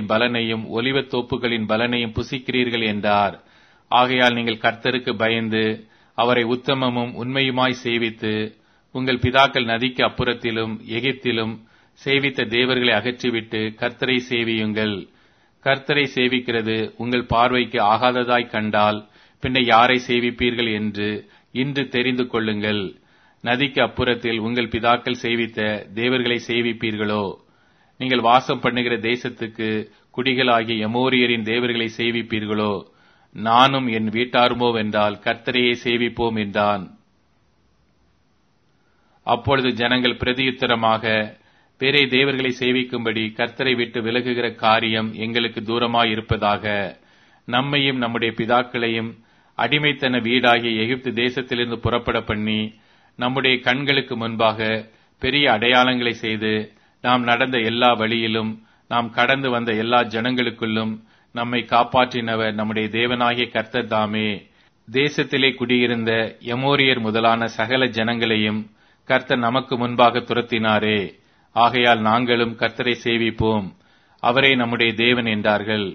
பலனையும் ஒலிவத் தோப்புகளின் பலனையும் புசிக்கிறீர்கள் என்றார் ஆகையால் நீங்கள் கர்த்தருக்கு பயந்து அவரை உத்தமமும் உண்மையுமாய் சேவித்து உங்கள் பிதாக்கள் நதிக்கு அப்புறத்திலும் எகிப்திலும் சேவித்த தேவர்களை அகற்றிவிட்டு கர்த்தரை சேவியுங்கள் கர்த்தரை சேவிக்கிறது உங்கள் பார்வைக்கு ஆகாததாய் கண்டால் பின்ன யாரை சேவிப்பீர்கள் என்று இன்று தெரிந்து கொள்ளுங்கள் நதிக்கு அப்புறத்தில் உங்கள் பிதாக்கள் சேவித்த தேவர்களை சேவிப்பீர்களோ நீங்கள் வாசம் பண்ணுகிற தேசத்துக்கு குடிகளாகிய எமோரியரின் தேவர்களை சேவிப்பீர்களோ நானும் என் வீட்டாருமோ வென்றால் கர்த்தரையே சேவிப்போம் என்றான் அப்பொழுது ஜனங்கள் பிரதியுத்தரமாக வேறே தேவர்களை சேவிக்கும்படி கர்த்தரை விட்டு விலகுகிற காரியம் எங்களுக்கு தூரமாய் இருப்பதாக நம்மையும் நம்முடைய பிதாக்களையும் அடிமைத்தன வீடாகிய எகிப்து தேசத்திலிருந்து புறப்பட பண்ணி நம்முடைய கண்களுக்கு முன்பாக பெரிய அடையாளங்களை செய்து நாம் நடந்த எல்லா வழியிலும் நாம் கடந்து வந்த எல்லா ஜனங்களுக்குள்ளும் நம்மை காப்பாற்றினவர் நம்முடைய தேவனாகிய கர்த்தர் தாமே தேசத்திலே குடியிருந்த எமோரியர் முதலான சகல ஜனங்களையும் கர்த்தர் நமக்கு முன்பாக துரத்தினாரே ஆகையால் நாங்களும் கர்த்தரை சேவிப்போம் அவரே நம்முடைய தேவன் என்றார்கள்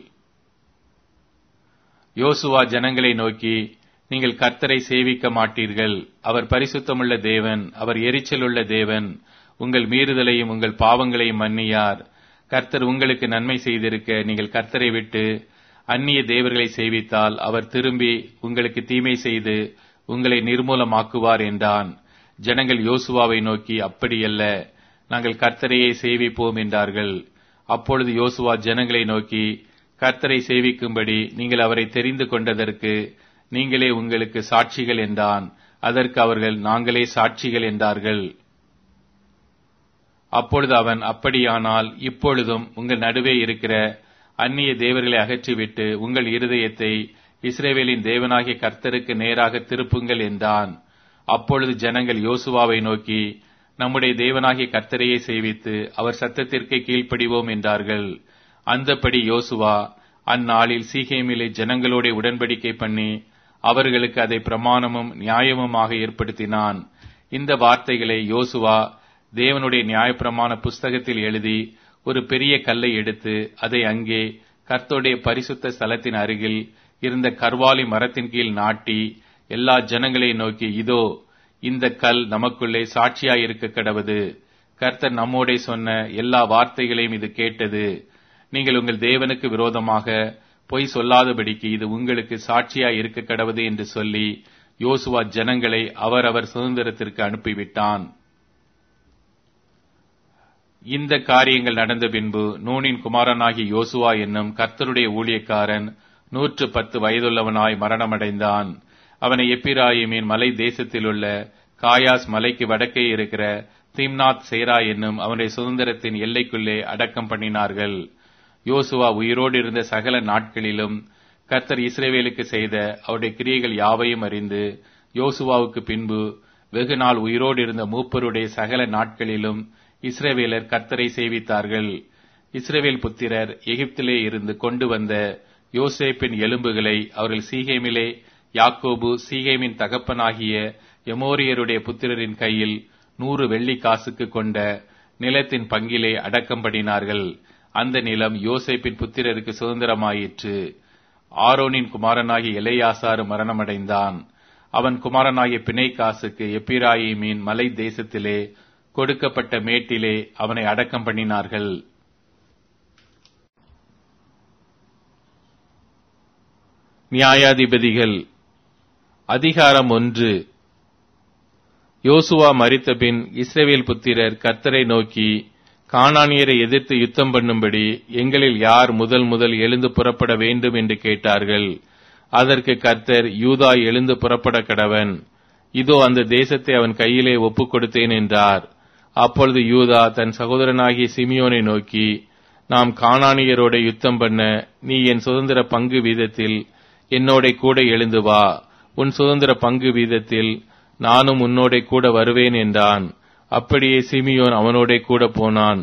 யோசுவா ஜனங்களை நோக்கி நீங்கள் கர்த்தரை சேவிக்க மாட்டீர்கள் அவர் பரிசுத்தமுள்ள தேவன் அவர் எரிச்சலுள்ள தேவன் உங்கள் மீறுதலையும் உங்கள் பாவங்களையும் மன்னியார் கர்த்தர் உங்களுக்கு நன்மை செய்திருக்க நீங்கள் கர்த்தரை விட்டு அந்நிய தேவர்களை சேவித்தால் அவர் திரும்பி உங்களுக்கு தீமை செய்து உங்களை நிர்மூலமாக்குவார் என்றான் ஜனங்கள் யோசுவாவை நோக்கி அப்படியல்ல நாங்கள் கர்த்தரையே சேவிப்போம் என்றார்கள் அப்பொழுது யோசுவா ஜனங்களை நோக்கி கர்த்தரை சேவிக்கும்படி நீங்கள் அவரை தெரிந்து கொண்டதற்கு நீங்களே உங்களுக்கு சாட்சிகள் என்றான் அதற்கு அவர்கள் நாங்களே சாட்சிகள் என்றார்கள் அப்பொழுது அவன் அப்படியானால் இப்பொழுதும் உங்கள் நடுவே இருக்கிற அந்நிய தேவர்களை அகற்றிவிட்டு உங்கள் இருதயத்தை இஸ்ரேவேலின் தேவனாகிய கர்த்தருக்கு நேராக திருப்புங்கள் என்றான் அப்பொழுது ஜனங்கள் யோசுவாவை நோக்கி நம்முடைய தேவனாகிய கர்த்தரையே சேவித்து அவர் சத்தத்திற்கே கீழ்ப்படிவோம் என்றார்கள் அந்தப்படி யோசுவா அந்நாளில் சீகேமிலே ஜனங்களோட உடன்படிக்கை பண்ணி அவர்களுக்கு அதை பிரமாணமும் நியாயமுமாக ஏற்படுத்தினான் இந்த வார்த்தைகளை யோசுவா தேவனுடைய நியாயப்பிரமாண புஸ்தகத்தில் எழுதி ஒரு பெரிய கல்லை எடுத்து அதை அங்கே கர்த்தருடைய பரிசுத்த ஸ்தலத்தின் அருகில் இருந்த கர்வாலி மரத்தின் கீழ் நாட்டி எல்லா ஜனங்களை நோக்கி இதோ இந்த கல் நமக்குள்ளே சாட்சியாயிருக்க கடவது கர்த்தர் நம்மோடே சொன்ன எல்லா வார்த்தைகளையும் இது கேட்டது நீங்கள் உங்கள் தேவனுக்கு விரோதமாக பொய் சொல்லாதபடிக்கு இது உங்களுக்கு சாட்சியாய் இருக்க கடவது என்று சொல்லி யோசுவா ஜனங்களை அவரவர் சுதந்திரத்திற்கு அனுப்பிவிட்டான் இந்த காரியங்கள் நடந்த பின்பு நூனின் குமாரனாகி யோசுவா என்னும் கர்த்தருடைய ஊழியக்காரன் நூற்று பத்து வயதுள்ளவனாய் மரணமடைந்தான் அவனை எப்பிராயிமின் மலை தேசத்திலுள்ள காயாஸ் மலைக்கு வடக்கே இருக்கிற திம்னாத் சேரா என்னும் அவனுடைய சுதந்திரத்தின் எல்லைக்குள்ளே அடக்கம் பண்ணினார்கள் யோசுவா உயிரோடு இருந்த சகல நாட்களிலும் கர்த்தர் இஸ்ரேவேலுக்கு செய்த அவருடைய கிரியைகள் யாவையும் அறிந்து யோசுவாவுக்கு பின்பு வெகு நாள் உயிரோடு இருந்த மூப்பருடைய சகல நாட்களிலும் இஸ்ரேவேலர் கர்த்தரை சேவித்தார்கள் இஸ்ரேவேல் புத்திரர் எகிப்திலே இருந்து கொண்டு வந்த யோசேப்பின் எலும்புகளை அவர்கள் சீகேமிலே யாக்கோபு சீகேமின் தகப்பனாகிய எமோரியருடைய புத்திரரின் கையில் நூறு வெள்ளி காசுக்கு கொண்ட நிலத்தின் பங்கிலே அடக்கம் பண்ணினார்கள் அந்த நிலம் யோசேப்பின் புத்திரருக்கு சுதந்திரமாயிற்று ஆரோனின் குமாரனாகிய எலையாசாறு மரணமடைந்தான் அவன் குமாரனாகிய பிணைக்காசுக்கு எப்பிராயிமின் மலை தேசத்திலே கொடுக்கப்பட்ட மேட்டிலே அவனை அடக்கம் பண்ணினார்கள் நியாயாதிபதிகள் அதிகாரம் ஒன்று யோசுவா மரித்தபின் இஸ்ரவேல் புத்திரர் கர்த்தரை நோக்கி கானானியரை எதிர்த்து யுத்தம் பண்ணும்படி எங்களில் யார் முதல் முதல் எழுந்து புறப்பட வேண்டும் என்று கேட்டார்கள் அதற்கு கர்த்தர் யூதா எழுந்து புறப்பட கடவன் இதோ அந்த தேசத்தை அவன் கையிலே ஒப்புக் கொடுத்தேன் என்றார் அப்பொழுது யூதா தன் சகோதரனாகிய சிமியோனை நோக்கி நாம் கானானியரோட யுத்தம் பண்ண நீ என் சுதந்திர பங்கு வீதத்தில் என்னோட கூட எழுந்து வா உன் சுதந்திர பங்கு வீதத்தில் நானும் உன்னோட கூட வருவேன் என்றான் அப்படியே சிமியோன் அவனோட கூட போனான்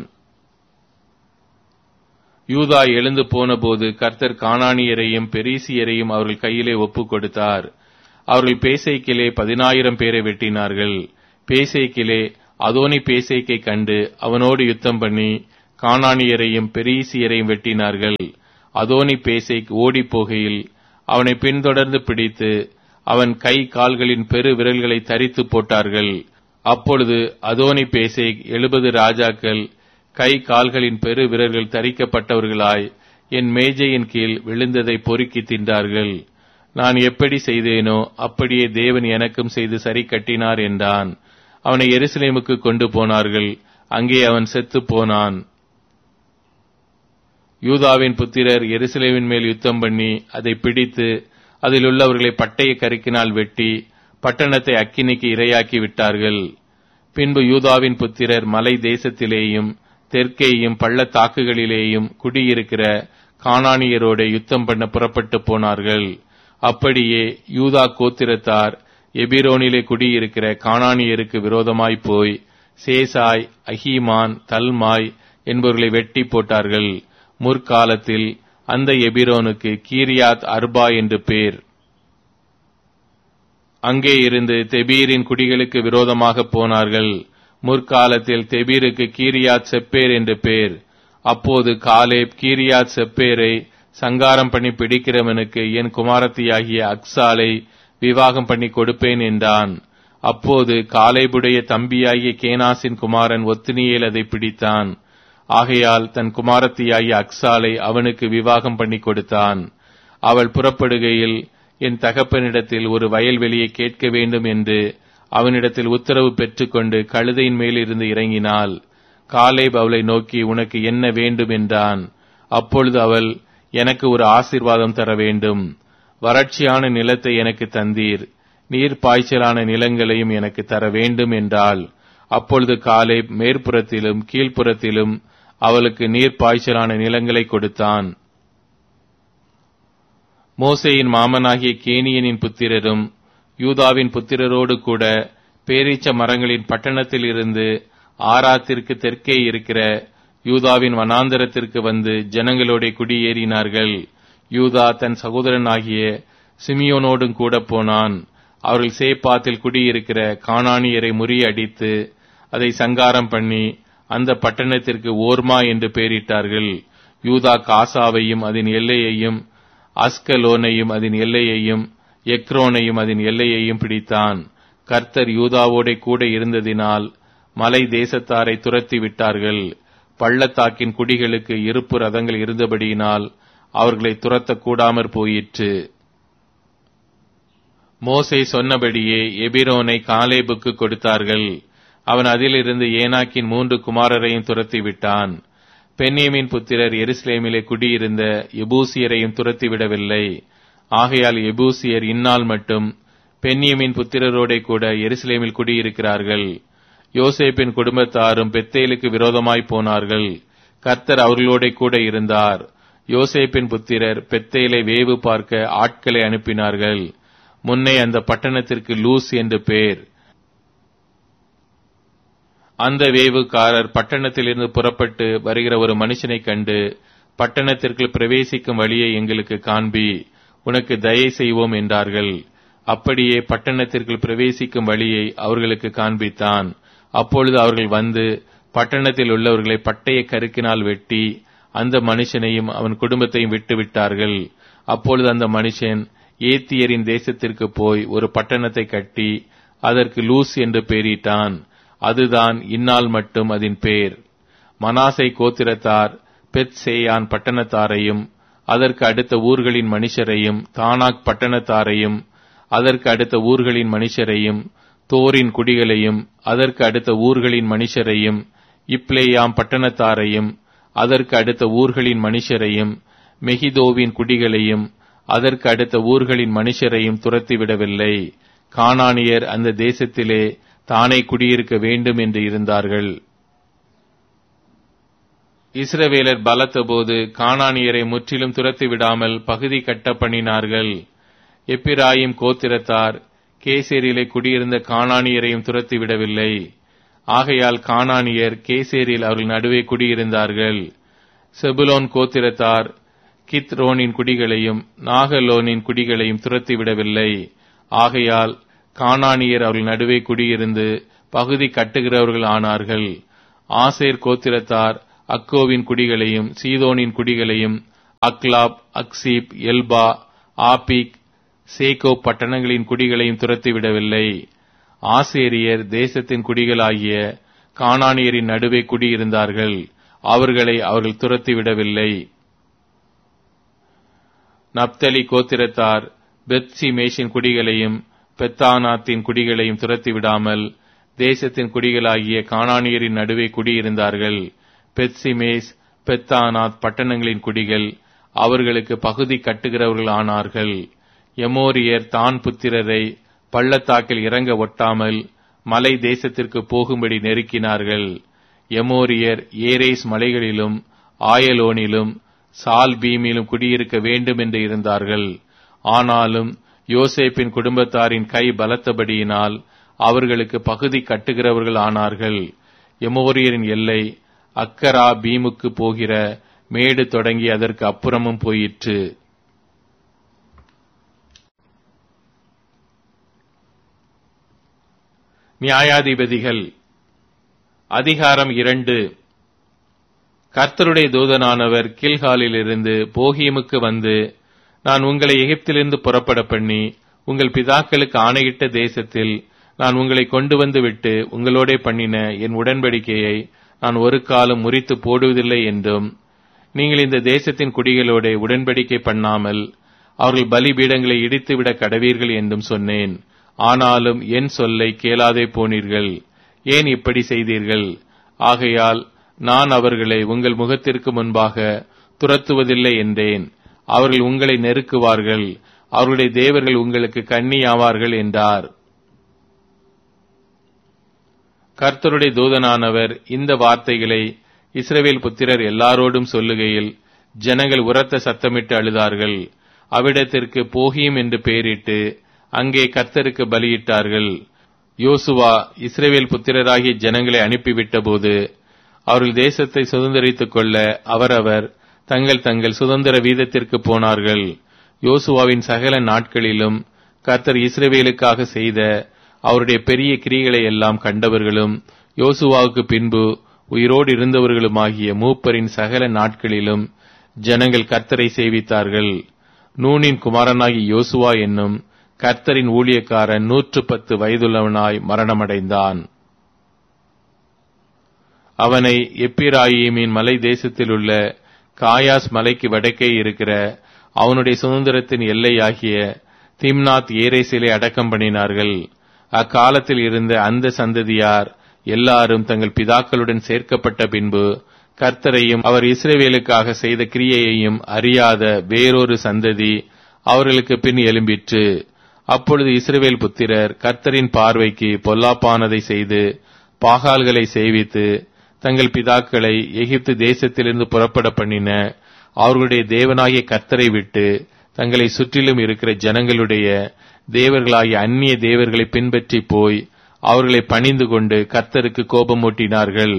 யூதா எழுந்து போனபோது கர்த்தர் கானானியரையும் பெரிசியரையும் அவர்கள் கையிலே ஒப்புக் கொடுத்தார் அவர்கள் பேசைக்கிலே பதினாயிரம் பேரை வெட்டினார்கள் பேசைக்கிலே அதோனி பேசைக்கை கண்டு அவனோடு யுத்தம் பண்ணி கானானியரையும் பெரீசியரையும் வெட்டினார்கள் அதோனி பேசைக் ஓடிப் போகையில் அவனை பின்தொடர்ந்து பிடித்து அவன் கை கால்களின் பெரு விரல்களை தரித்து போட்டார்கள் அப்பொழுது அதோனி பேசை எழுபது ராஜாக்கள் கை கால்களின் பெரு விரல்கள் தரிக்கப்பட்டவர்களாய் என் மேஜையின் கீழ் விழுந்ததை பொறுக்கி தின்றார்கள் நான் எப்படி செய்தேனோ அப்படியே தேவன் எனக்கும் செய்து சரி கட்டினார் என்றான் அவனை எருசலேமுக்கு கொண்டு போனார்கள் அங்கே அவன் செத்துப் போனான் யூதாவின் புத்திரர் எருசலேமின் மேல் யுத்தம் பண்ணி அதை பிடித்து அதில் உள்ளவர்களை பட்டய கருக்கினால் வெட்டி பட்டணத்தை அக்கினிக்கு இரையாக்கி விட்டார்கள் பின்பு யூதாவின் புத்திரர் மலை தேசத்திலேயும் தெற்கேயும் பள்ளத்தாக்குகளிலேயும் குடியிருக்கிற கானானியரோட யுத்தம் பண்ண புறப்பட்டு போனார்கள் அப்படியே யூதா கோத்திரத்தார் எபிரோனிலே குடியிருக்கிற கானானியருக்கு விரோதமாய் போய் சேசாய் அஹீமான் தல்மாய் என்பவர்களை வெட்டி போட்டார்கள் முற்காலத்தில் அந்த எபிரோனுக்கு கீரியாத் அர்பா என்று பேர் அங்கே இருந்து தெபீரின் குடிகளுக்கு விரோதமாக போனார்கள் முற்காலத்தில் தெபீருக்கு கீரியாத் செப்பேர் என்று பேர் அப்போது காலேப் கீரியாத் செப்பேரை சங்காரம் பண்ணி பிடிக்கிறவனுக்கு என் குமாரத்தியாகிய அக்சாலை விவாகம் பண்ணி கொடுப்பேன் என்றான் அப்போது காலேபுடைய தம்பியாகிய கேனாசின் குமாரன் ஒத்தினியேல் அதை பிடித்தான் ஆகையால் தன் குமாரத்தியாகிய அக்சாலை அவனுக்கு விவாகம் பண்ணி கொடுத்தான் அவள் புறப்படுகையில் என் தகப்பனிடத்தில் ஒரு வயல்வெளியை கேட்க வேண்டும் என்று அவனிடத்தில் உத்தரவு பெற்றுக்கொண்டு கழுதையின் மேலிருந்து இறங்கினாள் காலேப் அவளை நோக்கி உனக்கு என்ன வேண்டும் என்றான் அப்பொழுது அவள் எனக்கு ஒரு ஆசீர்வாதம் தர வேண்டும் வறட்சியான நிலத்தை எனக்கு தந்தீர் நீர் பாய்ச்சலான நிலங்களையும் எனக்கு தர வேண்டும் என்றாள் அப்பொழுது காலேப் மேற்புறத்திலும் கீழ்ப்புறத்திலும் அவளுக்கு நீர் பாய்ச்சலான நிலங்களை கொடுத்தான் மோசேயின் மாமனாகிய கேனியனின் புத்திரரும் யூதாவின் புத்திரரோடு கூட பேரீச்ச மரங்களின் பட்டணத்தில் இருந்து ஆராத்திற்கு தெற்கே இருக்கிற யூதாவின் வனாந்தரத்திற்கு வந்து ஜனங்களோட குடியேறினார்கள் யூதா தன் சகோதரனாகிய சிமியோனோடும் கூட போனான் அவர்கள் சேப்பாத்தில் குடியிருக்கிற கானானியரை முறியடித்து அதை சங்காரம் பண்ணி அந்த பட்டணத்திற்கு ஓர்மா என்று பெயரிட்டார்கள் யூதா காசாவையும் அதன் எல்லையையும் அஸ்கலோனையும் அதன் எல்லையையும் எக்ரோனையும் அதன் எல்லையையும் பிடித்தான் கர்த்தர் யூதாவோட கூட இருந்ததினால் மலை தேசத்தாரை துரத்தி விட்டார்கள் பள்ளத்தாக்கின் குடிகளுக்கு இருப்பு ரதங்கள் இருந்தபடியினால் அவர்களை துரத்த கூடாமற் போயிற்று மோசே சொன்னபடியே எபிரோனை காலேபுக்கு கொடுத்தார்கள் அவன் அதிலிருந்து ஏனாக்கின் மூன்று குமாரரையும் துரத்தி விட்டான் பென்னியமின் புத்திரர் எருசலேமிலே குடியிருந்த எபூசியரையும் துரத்திவிடவில்லை ஆகையால் எபூசியர் இந்நாள் மட்டும் பென்னியமின் புத்திரரோட கூட எருசலேமில் குடியிருக்கிறார்கள் யோசேப்பின் குடும்பத்தாரும் பெத்தேலுக்கு விரோதமாய் போனார்கள் கர்த்தர் அவர்களோட கூட இருந்தார் யோசேப்பின் புத்திரர் பெத்தேலை வேவு பார்க்க ஆட்களை அனுப்பினார்கள் முன்னே அந்த பட்டணத்திற்கு லூஸ் என்று பேர் அந்த வேவுக்காரர் பட்டணத்திலிருந்து புறப்பட்டு வருகிற ஒரு மனுஷனை கண்டு பட்டணத்திற்குள் பிரவேசிக்கும் வழியை எங்களுக்கு காண்பி உனக்கு தயை செய்வோம் என்றார்கள் அப்படியே பட்டணத்திற்குள் பிரவேசிக்கும் வழியை அவர்களுக்கு காண்பித்தான் அப்பொழுது அவர்கள் வந்து பட்டணத்தில் உள்ளவர்களை பட்டய கருக்கினால் வெட்டி அந்த மனுஷனையும் அவன் குடும்பத்தையும் விட்டு விட்டார்கள் அப்பொழுது அந்த மனுஷன் ஏத்தியரின் தேசத்திற்கு போய் ஒரு பட்டணத்தை கட்டி அதற்கு லூஸ் என்று பெயரிட்டான் அதுதான் இந்நாள் மட்டும் அதன் பேர் மனாசை கோத்திரத்தார் பெத் சேயான் பட்டணத்தாரையும் அதற்கு அடுத்த ஊர்களின் மனுஷரையும் தானாக் பட்டணத்தாரையும் அதற்கு அடுத்த ஊர்களின் மனுஷரையும் தோரின் குடிகளையும் அதற்கு அடுத்த ஊர்களின் மனுஷரையும் இப்ளேயாம் பட்டணத்தாரையும் அதற்கு அடுத்த ஊர்களின் மனுஷரையும் மெகிதோவின் குடிகளையும் அதற்கு அடுத்த ஊர்களின் மனுஷரையும் துரத்திவிடவில்லை கானானியர் அந்த தேசத்திலே தானே குடியிருக்க வேண்டும் என்று இருந்தார்கள் இஸ்ரவேலர் பலத்தபோது கானானியரை முற்றிலும் துரத்தி விடாமல் பகுதி கட்ட பண்ணினார்கள் எப்பிராயிம் கோத்திரத்தார் கேசேரியிலே குடியிருந்த கானானியரையும் துரத்தி விடவில்லை ஆகையால் கானானியர் கேசேரில் அவர்கள் நடுவே குடியிருந்தார்கள் செபுலோன் கோத்திரத்தார் கித்ரோனின் குடிகளையும் நாகலோனின் குடிகளையும் துரத்தி விடவில்லை ஆகையால் கானானியர் அவர்கள் நடுவே குடியிருந்து பகுதி கட்டுகிறவர்கள் ஆனார்கள் ஆசேர் கோத்திரத்தார் அக்கோவின் குடிகளையும் சீதோனின் குடிகளையும் அக்லாப் அக்சீப் எல்பா ஆபிக் சேகோ பட்டணங்களின் குடிகளையும் துரத்திவிடவில்லை ஆசேரியர் தேசத்தின் குடிகளாகிய கானானியரின் நடுவே குடியிருந்தார்கள் அவர்களை அவர்கள் துரத்திவிடவில்லை நப்தலி கோத்திரத்தார் பெத்சி மேஷின் குடிகளையும் பெத்தானாத்தின் குடிகளையும் துரத்தி விடாமல் தேசத்தின் குடிகளாகிய கானானியரின் நடுவே குடியிருந்தார்கள் பெத்சிமேஸ் பெத்தானாத் பட்டணங்களின் குடிகள் அவர்களுக்கு பகுதி கட்டுகிறவர்கள் ஆனார்கள் எமோரியர் தான் புத்திரரை பள்ளத்தாக்கில் இறங்க ஒட்டாமல் மலை தேசத்திற்கு போகும்படி நெருக்கினார்கள் எமோரியர் ஏரேஸ் மலைகளிலும் ஆயலோனிலும் சால் பீமிலும் குடியிருக்க வேண்டும் என்று இருந்தார்கள் ஆனாலும் யோசேப்பின் குடும்பத்தாரின் கை பலத்தபடியினால் அவர்களுக்கு பகுதி கட்டுகிறவர்கள் ஆனார்கள் எமோரியரின் எல்லை அக்கரா பீமுக்கு போகிற மேடு தொடங்கி அதற்கு அப்புறமும் போயிற்று நியாயாதிபதிகள் அதிகாரம் இரண்டு கர்த்தருடைய தூதனானவர் கில்காலிலிருந்து போகியமுக்கு வந்து நான் உங்களை எகிப்திலிருந்து புறப்பட பண்ணி உங்கள் பிதாக்களுக்கு ஆணையிட்ட தேசத்தில் நான் உங்களை கொண்டு வந்து விட்டு உங்களோடே பண்ணின என் உடன்படிக்கையை நான் ஒரு காலம் முறித்து போடுவதில்லை என்றும் நீங்கள் இந்த தேசத்தின் குடிகளோட உடன்படிக்கை பண்ணாமல் அவர்கள் பலிபீடங்களை இடித்துவிட கடவீர்கள் என்றும் சொன்னேன் ஆனாலும் என் சொல்லை கேளாதே போனீர்கள் ஏன் இப்படி செய்தீர்கள் ஆகையால் நான் அவர்களை உங்கள் முகத்திற்கு முன்பாக துரத்துவதில்லை என்றேன் அவர்கள் உங்களை நெருக்குவார்கள் அவருடைய தேவர்கள் உங்களுக்கு கண்ணியாவார்கள் என்றார் கர்த்தருடைய தூதனானவர் இந்த வார்த்தைகளை இஸ்ரவேல் புத்திரர் எல்லாரோடும் சொல்லுகையில் ஜனங்கள் உரத்த சத்தமிட்டு அழுதார்கள் அவ்விடத்திற்கு போகியும் என்று பெயரிட்டு அங்கே கர்த்தருக்கு பலியிட்டார்கள் யோசுவா இஸ்ரேவேல் புத்திரராகிய ஜனங்களை அனுப்பிவிட்ட போது அவர்கள் தேசத்தை சுதந்திரித்துக் கொள்ள அவரவர் தங்கள் தங்கள் சுதந்திர வீதத்திற்கு போனார்கள் யோசுவாவின் சகல நாட்களிலும் கர்த்தர் இஸ்ரேவேலுக்காக செய்த அவருடைய பெரிய கிரிகளை எல்லாம் கண்டவர்களும் யோசுவாவுக்கு பின்பு உயிரோடு இருந்தவர்களுமாகிய மூப்பரின் சகல நாட்களிலும் ஜனங்கள் கர்த்தரை சேவித்தார்கள் நூனின் குமாரனாகி யோசுவா என்னும் கர்த்தரின் ஊழியக்காரன் நூற்று பத்து வயதுள்ளவனாய் மரணமடைந்தான் அவனை எப்பிராயிமின் மலை தேசத்திலுள்ள காயாஸ் மலைக்கு வடக்கே இருக்கிற அவனுடைய சுதந்திரத்தின் எல்லையாகிய திம்னாத் ஏரேசிலே அடக்கம் பண்ணினார்கள் அக்காலத்தில் இருந்த அந்த சந்ததியார் எல்லாரும் தங்கள் பிதாக்களுடன் சேர்க்கப்பட்ட பின்பு கர்த்தரையும் அவர் இஸ்ரேவேலுக்காக செய்த கிரியையையும் அறியாத வேறொரு சந்ததி அவர்களுக்கு பின் எழும்பிற்று அப்பொழுது இஸ்ரவேல் புத்திரர் கர்த்தரின் பார்வைக்கு பொல்லாப்பானதை செய்து பாகால்களை செய்வித்து தங்கள் பிதாக்களை எகிப்து தேசத்திலிருந்து புறப்பட பண்ணின அவர்களுடைய தேவனாகிய கர்த்தரை விட்டு தங்களை சுற்றிலும் இருக்கிற ஜனங்களுடைய தேவர்களாகிய அந்நிய தேவர்களை பின்பற்றி போய் அவர்களை பணிந்து கொண்டு கர்த்தருக்கு கோபமூட்டினார்கள்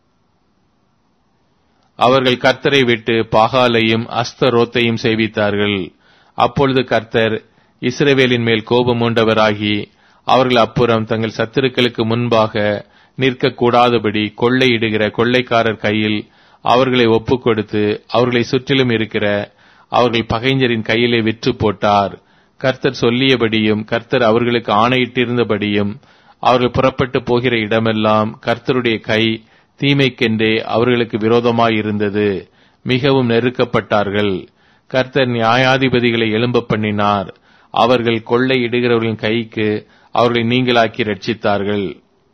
அவர்கள் கர்த்தரை விட்டு பாகாலையும் அஸ்தரோத்தையும் செய்வித்தார்கள் அப்பொழுது கர்த்தர் இஸ்ரவேலின் மேல் கோபமூண்டவராகி அவர்கள் அப்புறம் தங்கள் சத்துருக்களுக்கு முன்பாக நிற்கக்கூடாதபடி கொள்ளையிடுகிற கொள்ளைக்காரர் கையில் அவர்களை ஒப்புக் கொடுத்து அவர்களை சுற்றிலும் இருக்கிற அவர்கள் பகைஞரின் கையிலே விற்று போட்டார் கர்த்தர் சொல்லியபடியும் கர்த்தர் அவர்களுக்கு ஆணையிட்டிருந்தபடியும் அவர்கள் புறப்பட்டு போகிற இடமெல்லாம் கர்த்தருடைய கை தீமைக்கென்றே அவர்களுக்கு விரோதமாயிருந்தது மிகவும் நெருக்கப்பட்டார்கள் கர்த்தர் நியாயாதிபதிகளை எழும்ப பண்ணினார் அவர்கள் கொள்ளையிடுகிறவர்களின் கைக்கு அவர்களை நீங்களாக்கி ரட்சித்தார்கள்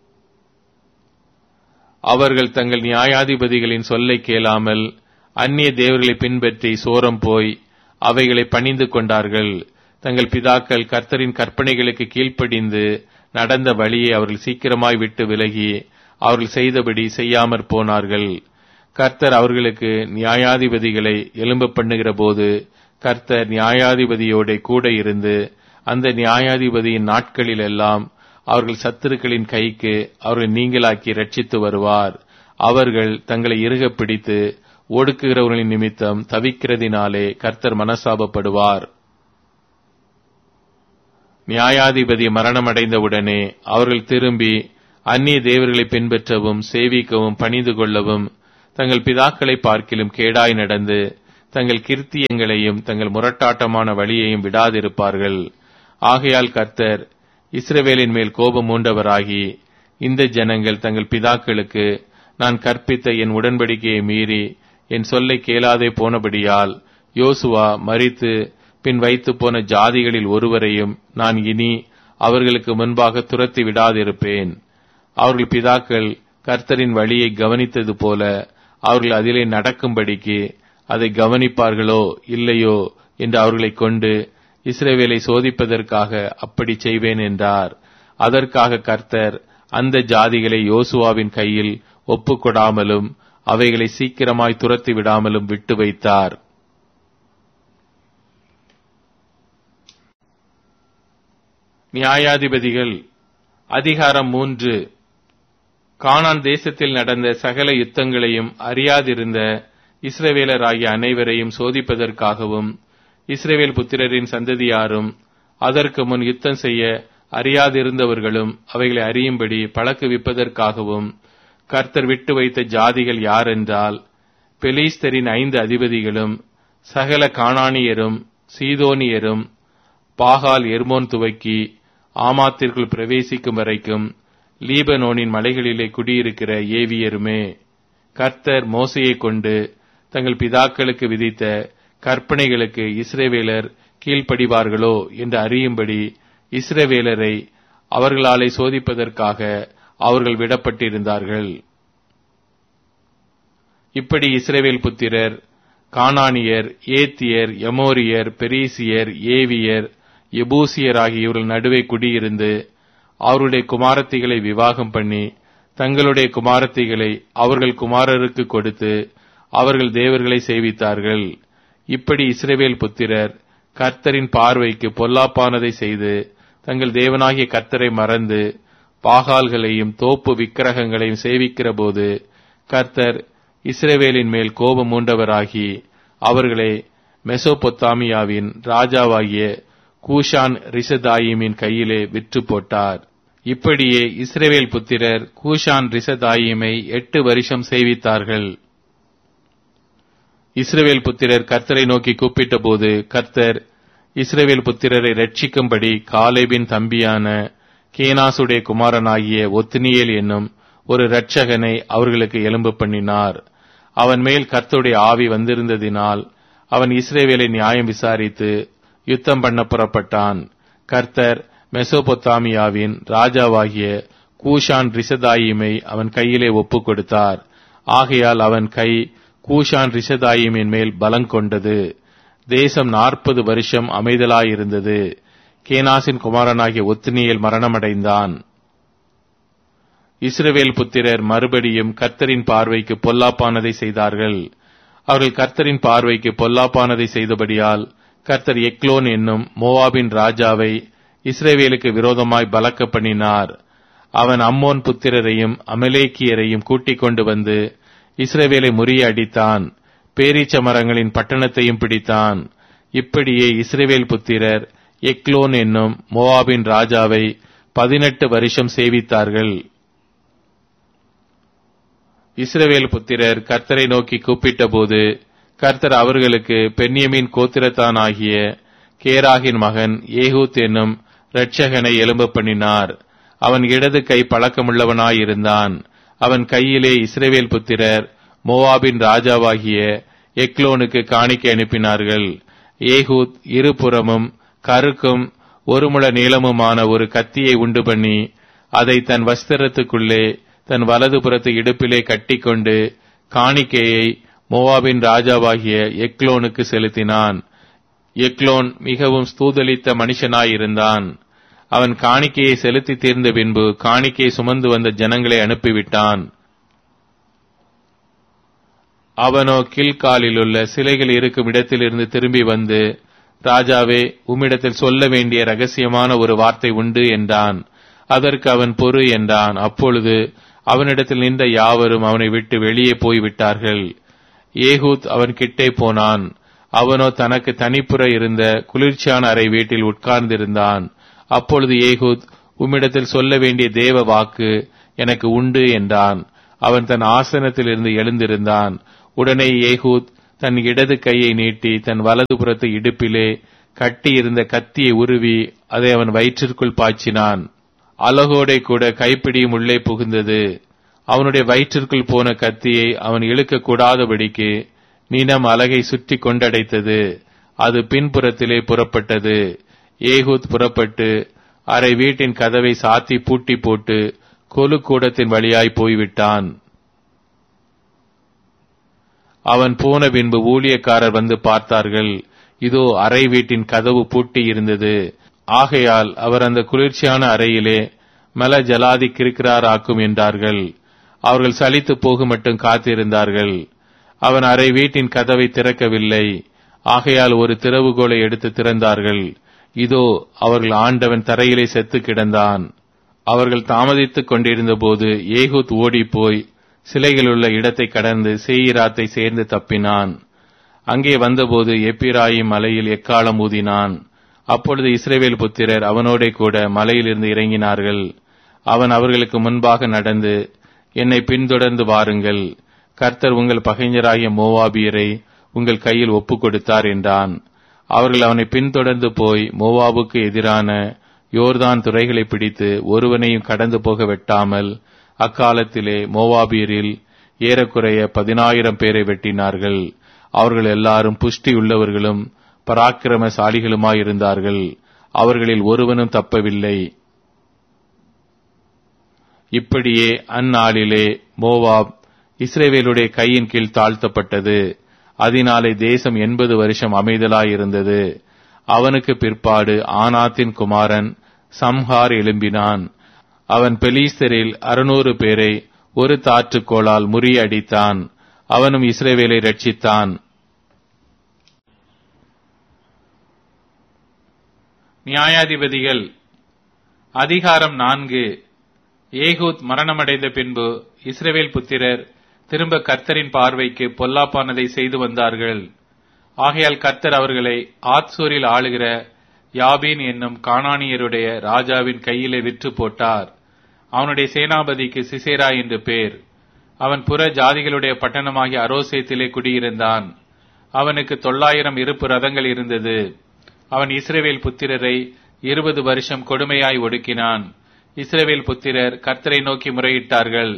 அவர்கள் தங்கள் நியாயாதிபதிகளின் சொல்லை கேளாமல் அந்நிய தேவர்களை பின்பற்றி சோரம் போய் அவைகளை பணிந்து கொண்டார்கள் தங்கள் பிதாக்கள் கர்த்தரின் கற்பனைகளுக்கு கீழ்ப்படிந்து நடந்த வழியை அவர்கள் சீக்கிரமாய் விட்டு விலகி அவர்கள் செய்தபடி செய்யாமற் போனார்கள் கர்த்தர் அவர்களுக்கு நியாயாதிபதிகளை எலும்ப பண்ணுகிற போது கர்த்தர் நியாயாதிபதியோட கூட இருந்து அந்த நியாயாதிபதியின் நாட்களில் எல்லாம் அவர்கள் சத்துருக்களின் கைக்கு அவர்கள் நீங்களாக்கி ரட்சித்து வருவார் அவர்கள் தங்களை இறுக பிடித்து ஒடுக்குகிறவர்களின் நிமித்தம் தவிக்கிறதினாலே கர்த்தர் மனசாபப்படுவார் நியாயாதிபதி மரணமடைந்தவுடனே அவர்கள் திரும்பி அந்நிய தேவர்களை பின்பற்றவும் சேவிக்கவும் பணிந்து கொள்ளவும் தங்கள் பிதாக்களை பார்க்கிலும் கேடாய் நடந்து தங்கள் கிருத்தியங்களையும் தங்கள் முரட்டாட்டமான வழியையும் விடாதிருப்பார்கள் ஆகையால் கர்த்தர் இஸ்ரவேலின் மேல் கோபம் மூண்டவராகி இந்த ஜனங்கள் தங்கள் பிதாக்களுக்கு நான் கற்பித்த என் உடன்படிக்கையை மீறி என் சொல்லை கேளாதே போனபடியால் யோசுவா மறித்து பின் வைத்து போன ஜாதிகளில் ஒருவரையும் நான் இனி அவர்களுக்கு முன்பாக துரத்தி விடாதிருப்பேன் அவர்கள் பிதாக்கள் கர்த்தரின் வழியை கவனித்தது போல அவர்கள் அதிலே நடக்கும்படிக்கு அதை கவனிப்பார்களோ இல்லையோ என்று அவர்களைக் கொண்டு இஸ்ரவேலை சோதிப்பதற்காக அப்படி செய்வேன் என்றார் அதற்காக கர்த்தர் அந்த ஜாதிகளை யோசுவாவின் கையில் ஒப்புக்கொடாமலும் அவைகளை சீக்கிரமாய் துரத்தி விடாமலும் விட்டு வைத்தார் நியாயாதிபதிகள் அதிகாரம் மூன்று கானான் தேசத்தில் நடந்த சகல யுத்தங்களையும் அறியாதிருந்த இஸ்ரவேலராகிய அனைவரையும் சோதிப்பதற்காகவும் இஸ்ரவேல் புத்திரரின் சந்ததியாரும் அதற்கு முன் யுத்தம் செய்ய அறியாதிருந்தவர்களும் அவைகளை அறியும்படி பழக்குவிப்பதற்காகவும் கர்த்தர் விட்டு வைத்த ஜாதிகள் யாரென்றால் பெலிஸ்தரின் ஐந்து அதிபதிகளும் சகல காணானியரும் சீதோனியரும் பாகால் எர்மோன் துவக்கி ஆமாத்திற்குள் பிரவேசிக்கும் வரைக்கும் லீபனோனின் மலைகளிலே குடியிருக்கிற ஏவியருமே கர்த்தர் மோசையை கொண்டு தங்கள் பிதாக்களுக்கு விதித்த கற்பனைகளுக்கு இஸ்ரேவேலர் கீழ்ப்படிவார்களோ என்று அறியும்படி இஸ்ரவேலரை அவர்களாலே சோதிப்பதற்காக அவர்கள் விடப்பட்டிருந்தார்கள் இப்படி இஸ்ரேவேல் புத்திரர் கானானியர் ஏத்தியர் எமோரியர் பெரீசியர் ஏவியர் எபூசியர் ஆகியோர்கள் நடுவே குடியிருந்து அவருடைய குமாரத்திகளை விவாகம் பண்ணி தங்களுடைய குமாரத்திகளை அவர்கள் குமாரருக்கு கொடுத்து அவர்கள் தேவர்களை சேவித்தார்கள் இப்படி இஸ்ரேவேல் புத்திரர் கர்த்தரின் பார்வைக்கு பொல்லாப்பானதை செய்து தங்கள் தேவனாகிய கர்த்தரை மறந்து பாகால்களையும் தோப்பு விக்கிரகங்களையும் சேவிக்கிற போது கர்த்தர் இஸ்ரேவேலின் மேல் கோபம் மூண்டவராகி அவர்களை மெசோபொத்தாமியாவின் ராஜாவாகிய கூஷான் ரிசதாயிமின் கையிலே விற்று போட்டார் இப்படியே இஸ்ரேவேல் புத்திரர் கூஷான் ரிசதாயிமை எட்டு வருஷம் சேவித்தார்கள் இஸ்ரவேல் புத்திரர் கர்த்தரை நோக்கி கூப்பிட்ட போது கர்த்தர் இஸ்ரவேல் புத்திரரை ரட்சிக்கும்படி காலேபின் தம்பியான கேனாசுடைய குமாரனாகிய ஒத்னியேல் என்னும் ஒரு இரட்சகனை அவர்களுக்கு எலும்பு பண்ணினார் அவன் மேல் கர்த்தருடைய ஆவி வந்திருந்ததினால் அவன் இஸ்ரேவேலை நியாயம் விசாரித்து யுத்தம் பண்ண புறப்பட்டான் கர்த்தர் மெசோபொத்தாமியாவின் ராஜாவாகிய கூஷான் ரிசதாயிமை அவன் கையிலே ஒப்புக் கொடுத்தார் ஆகையால் அவன் கை கூஷான் ரிஷதாயிமின் மேல் பலம் கொண்டது தேசம் நாற்பது வருஷம் அமைதலாயிருந்தது கேனாசின் குமாரனாகிய ஒத்தினியல் மரணமடைந்தான் இஸ்ரவேல் புத்திரர் மறுபடியும் கர்த்தரின் பார்வைக்கு பொல்லாப்பானதை செய்தார்கள் அவர்கள் கர்த்தரின் பார்வைக்கு பொல்லாப்பானதை செய்தபடியால் கர்த்தர் எக்லோன் என்னும் மோவாபின் ராஜாவை இஸ்ரேவேலுக்கு விரோதமாய் பலக்க பண்ணினார் அவன் அம்மோன் புத்திரரையும் அமலேக்கியரையும் கூட்டிக் கொண்டு வந்து இஸ்ரவேலை முறியடித்தான் பேரீச்ச மரங்களின் பட்டணத்தையும் பிடித்தான் இப்படியே இஸ்ரேவேல் புத்திரர் எக்லோன் என்னும் மோவாபின் ராஜாவை பதினெட்டு வருஷம் சேவித்தார்கள் இஸ்ரவேல் புத்திரர் கர்த்தரை நோக்கி கூப்பிட்டபோது கர்த்தர் அவர்களுக்கு பென்யமின் கோத்திரத்தான் ஆகிய கேராகின் மகன் ஏகூத் என்னும் இரட்சகனை எலும்ப பண்ணினார் அவன் இடது கை பழக்கமுள்ளவனாயிருந்தான் அவன் கையிலே இஸ்ரவேல் புத்திரர் மோவாபின் ராஜாவாகிய எக்லோனுக்கு காணிக்கை அனுப்பினார்கள் ஏகூத் இருபுறமும் கருக்கும் ஒரு முழ நீளமுமான ஒரு கத்தியை உண்டு பண்ணி அதை தன் வஸ்திரத்துக்குள்ளே தன் வலது புறத்து இடுப்பிலே கட்டிக்கொண்டு காணிக்கையை மோவாபின் ராஜாவாகிய எக்லோனுக்கு செலுத்தினான் எக்லோன் மிகவும் ஸ்தூதலித்த மனுஷனாயிருந்தான் அவன் காணிக்கையை செலுத்தி தீர்ந்த பின்பு காணிக்கையை சுமந்து வந்த ஜனங்களை அனுப்பிவிட்டான் அவனோ கீழ்காலிலுள்ள சிலைகள் இருக்கும் இடத்திலிருந்து திரும்பி வந்து ராஜாவே உம்மிடத்தில் சொல்ல வேண்டிய ரகசியமான ஒரு வார்த்தை உண்டு என்றான் அதற்கு அவன் பொறு என்றான் அப்பொழுது அவனிடத்தில் நின்ற யாவரும் அவனை விட்டு வெளியே போய்விட்டார்கள் ஏகூத் அவன் கிட்டே போனான் அவனோ தனக்கு தனிப்புற இருந்த குளிர்ச்சியான அறை வீட்டில் உட்கார்ந்திருந்தான் அப்பொழுது ஏகூத் உம்மிடத்தில் சொல்ல வேண்டிய தேவ வாக்கு எனக்கு உண்டு என்றான் அவன் தன் ஆசனத்திலிருந்து எழுந்திருந்தான் உடனே ஏகூத் தன் இடது கையை நீட்டி தன் வலது புறத்து இடுப்பிலே கட்டியிருந்த கத்தியை உருவி அதை அவன் வயிற்றிற்குள் பாய்ச்சினான் அலகோடை கூட கைப்பிடியும் உள்ளே புகுந்தது அவனுடைய வயிற்றிற்குள் போன கத்தியை அவன் இழுக்க கூடாதபடிக்கு நினம் அலகை சுற்றி கொண்டடைத்தது அது பின்புறத்திலே புறப்பட்டது ஏகூத் புறப்பட்டு அரை வீட்டின் கதவை சாத்தி பூட்டி போட்டு கொலு கூடத்தின் வழியாய் போய்விட்டான் அவன் போன பின்பு ஊழியக்காரர் வந்து பார்த்தார்கள் இதோ அறை வீட்டின் கதவு பூட்டி இருந்தது ஆகையால் அவர் அந்த குளிர்ச்சியான அறையிலே மல ஜலாதி கிருக்கிறாராக்கும் என்றார்கள் அவர்கள் சலித்து போக மட்டும் காத்திருந்தார்கள் அவன் அறை வீட்டின் கதவை திறக்கவில்லை ஆகையால் ஒரு திறவுகோலை எடுத்து திறந்தார்கள் இதோ அவர்கள் ஆண்டவன் தரையிலே செத்து கிடந்தான் அவர்கள் தாமதித்துக் கொண்டிருந்த போது ஏகூத் ஓடிப்போய் சிலைகளுள்ள இடத்தை கடந்து சேயிராத்தை சேர்ந்து தப்பினான் அங்கே வந்தபோது எப்பிராயிம் மலையில் எக்காலம் ஊதினான் அப்பொழுது இஸ்ரேவேல் புத்திரர் அவனோடே கூட மலையிலிருந்து இறங்கினார்கள் அவன் அவர்களுக்கு முன்பாக நடந்து என்னை பின்தொடர்ந்து வாருங்கள் கர்த்தர் உங்கள் பகைஞராகிய மோவாபியரை உங்கள் கையில் ஒப்புக் கொடுத்தார் என்றான் அவர்கள் அவனை பின்தொடர்ந்து போய் மோவாபுக்கு எதிரான யோர்தான் துறைகளை பிடித்து ஒருவனையும் கடந்து போக வெட்டாமல் அக்காலத்திலே மோவாபியரில் ஏறக்குறைய பதினாயிரம் பேரை வெட்டினார்கள் அவர்கள் எல்லாரும் புஷ்டி உள்ளவர்களும் பராக்கிரமசாலிகளுமாயிருந்தார்கள் அவர்களில் ஒருவனும் தப்பவில்லை இப்படியே அந்நாளிலே மோவாப் இஸ்ரேவேலுடைய கையின் கீழ் தாழ்த்தப்பட்டது அதனாலே தேசம் எண்பது வருஷம் அமைதலாயிருந்தது அவனுக்கு பிற்பாடு ஆனாத்தின் குமாரன் சம்ஹார் எழும்பினான் அவன் பெலீஸ்தரில் அறுநூறு பேரை ஒரு தாற்றுக்கோளால் முறியடித்தான் அவனும் இஸ்ரேவேலை ரட்சித்தான் நியாயாதிபதிகள் அதிகாரம் நான்கு ஏகூத் மரணமடைந்த பின்பு இஸ்ரவேல் புத்திரர் திரும்ப கர்த்தரின் பார்வைக்கு பொல்லாப்பானதை செய்து வந்தார்கள் ஆகையால் கர்த்தர் அவர்களை ஆத்சூரில் ஆளுகிற யாபீன் என்னும் கானானியருடைய ராஜாவின் கையிலே விற்று போட்டார் அவனுடைய சேனாபதிக்கு சிசேரா என்று பேர் அவன் புற ஜாதிகளுடைய பட்டணமாகிய அரோசேத்திலே குடியிருந்தான் அவனுக்கு தொள்ளாயிரம் இருப்பு ரதங்கள் இருந்தது அவன் இஸ்ரேவேல் புத்திரரை இருபது வருஷம் கொடுமையாய் ஒடுக்கினான் இஸ்ரேவேல் புத்திரர் கர்த்தரை நோக்கி முறையிட்டார்கள்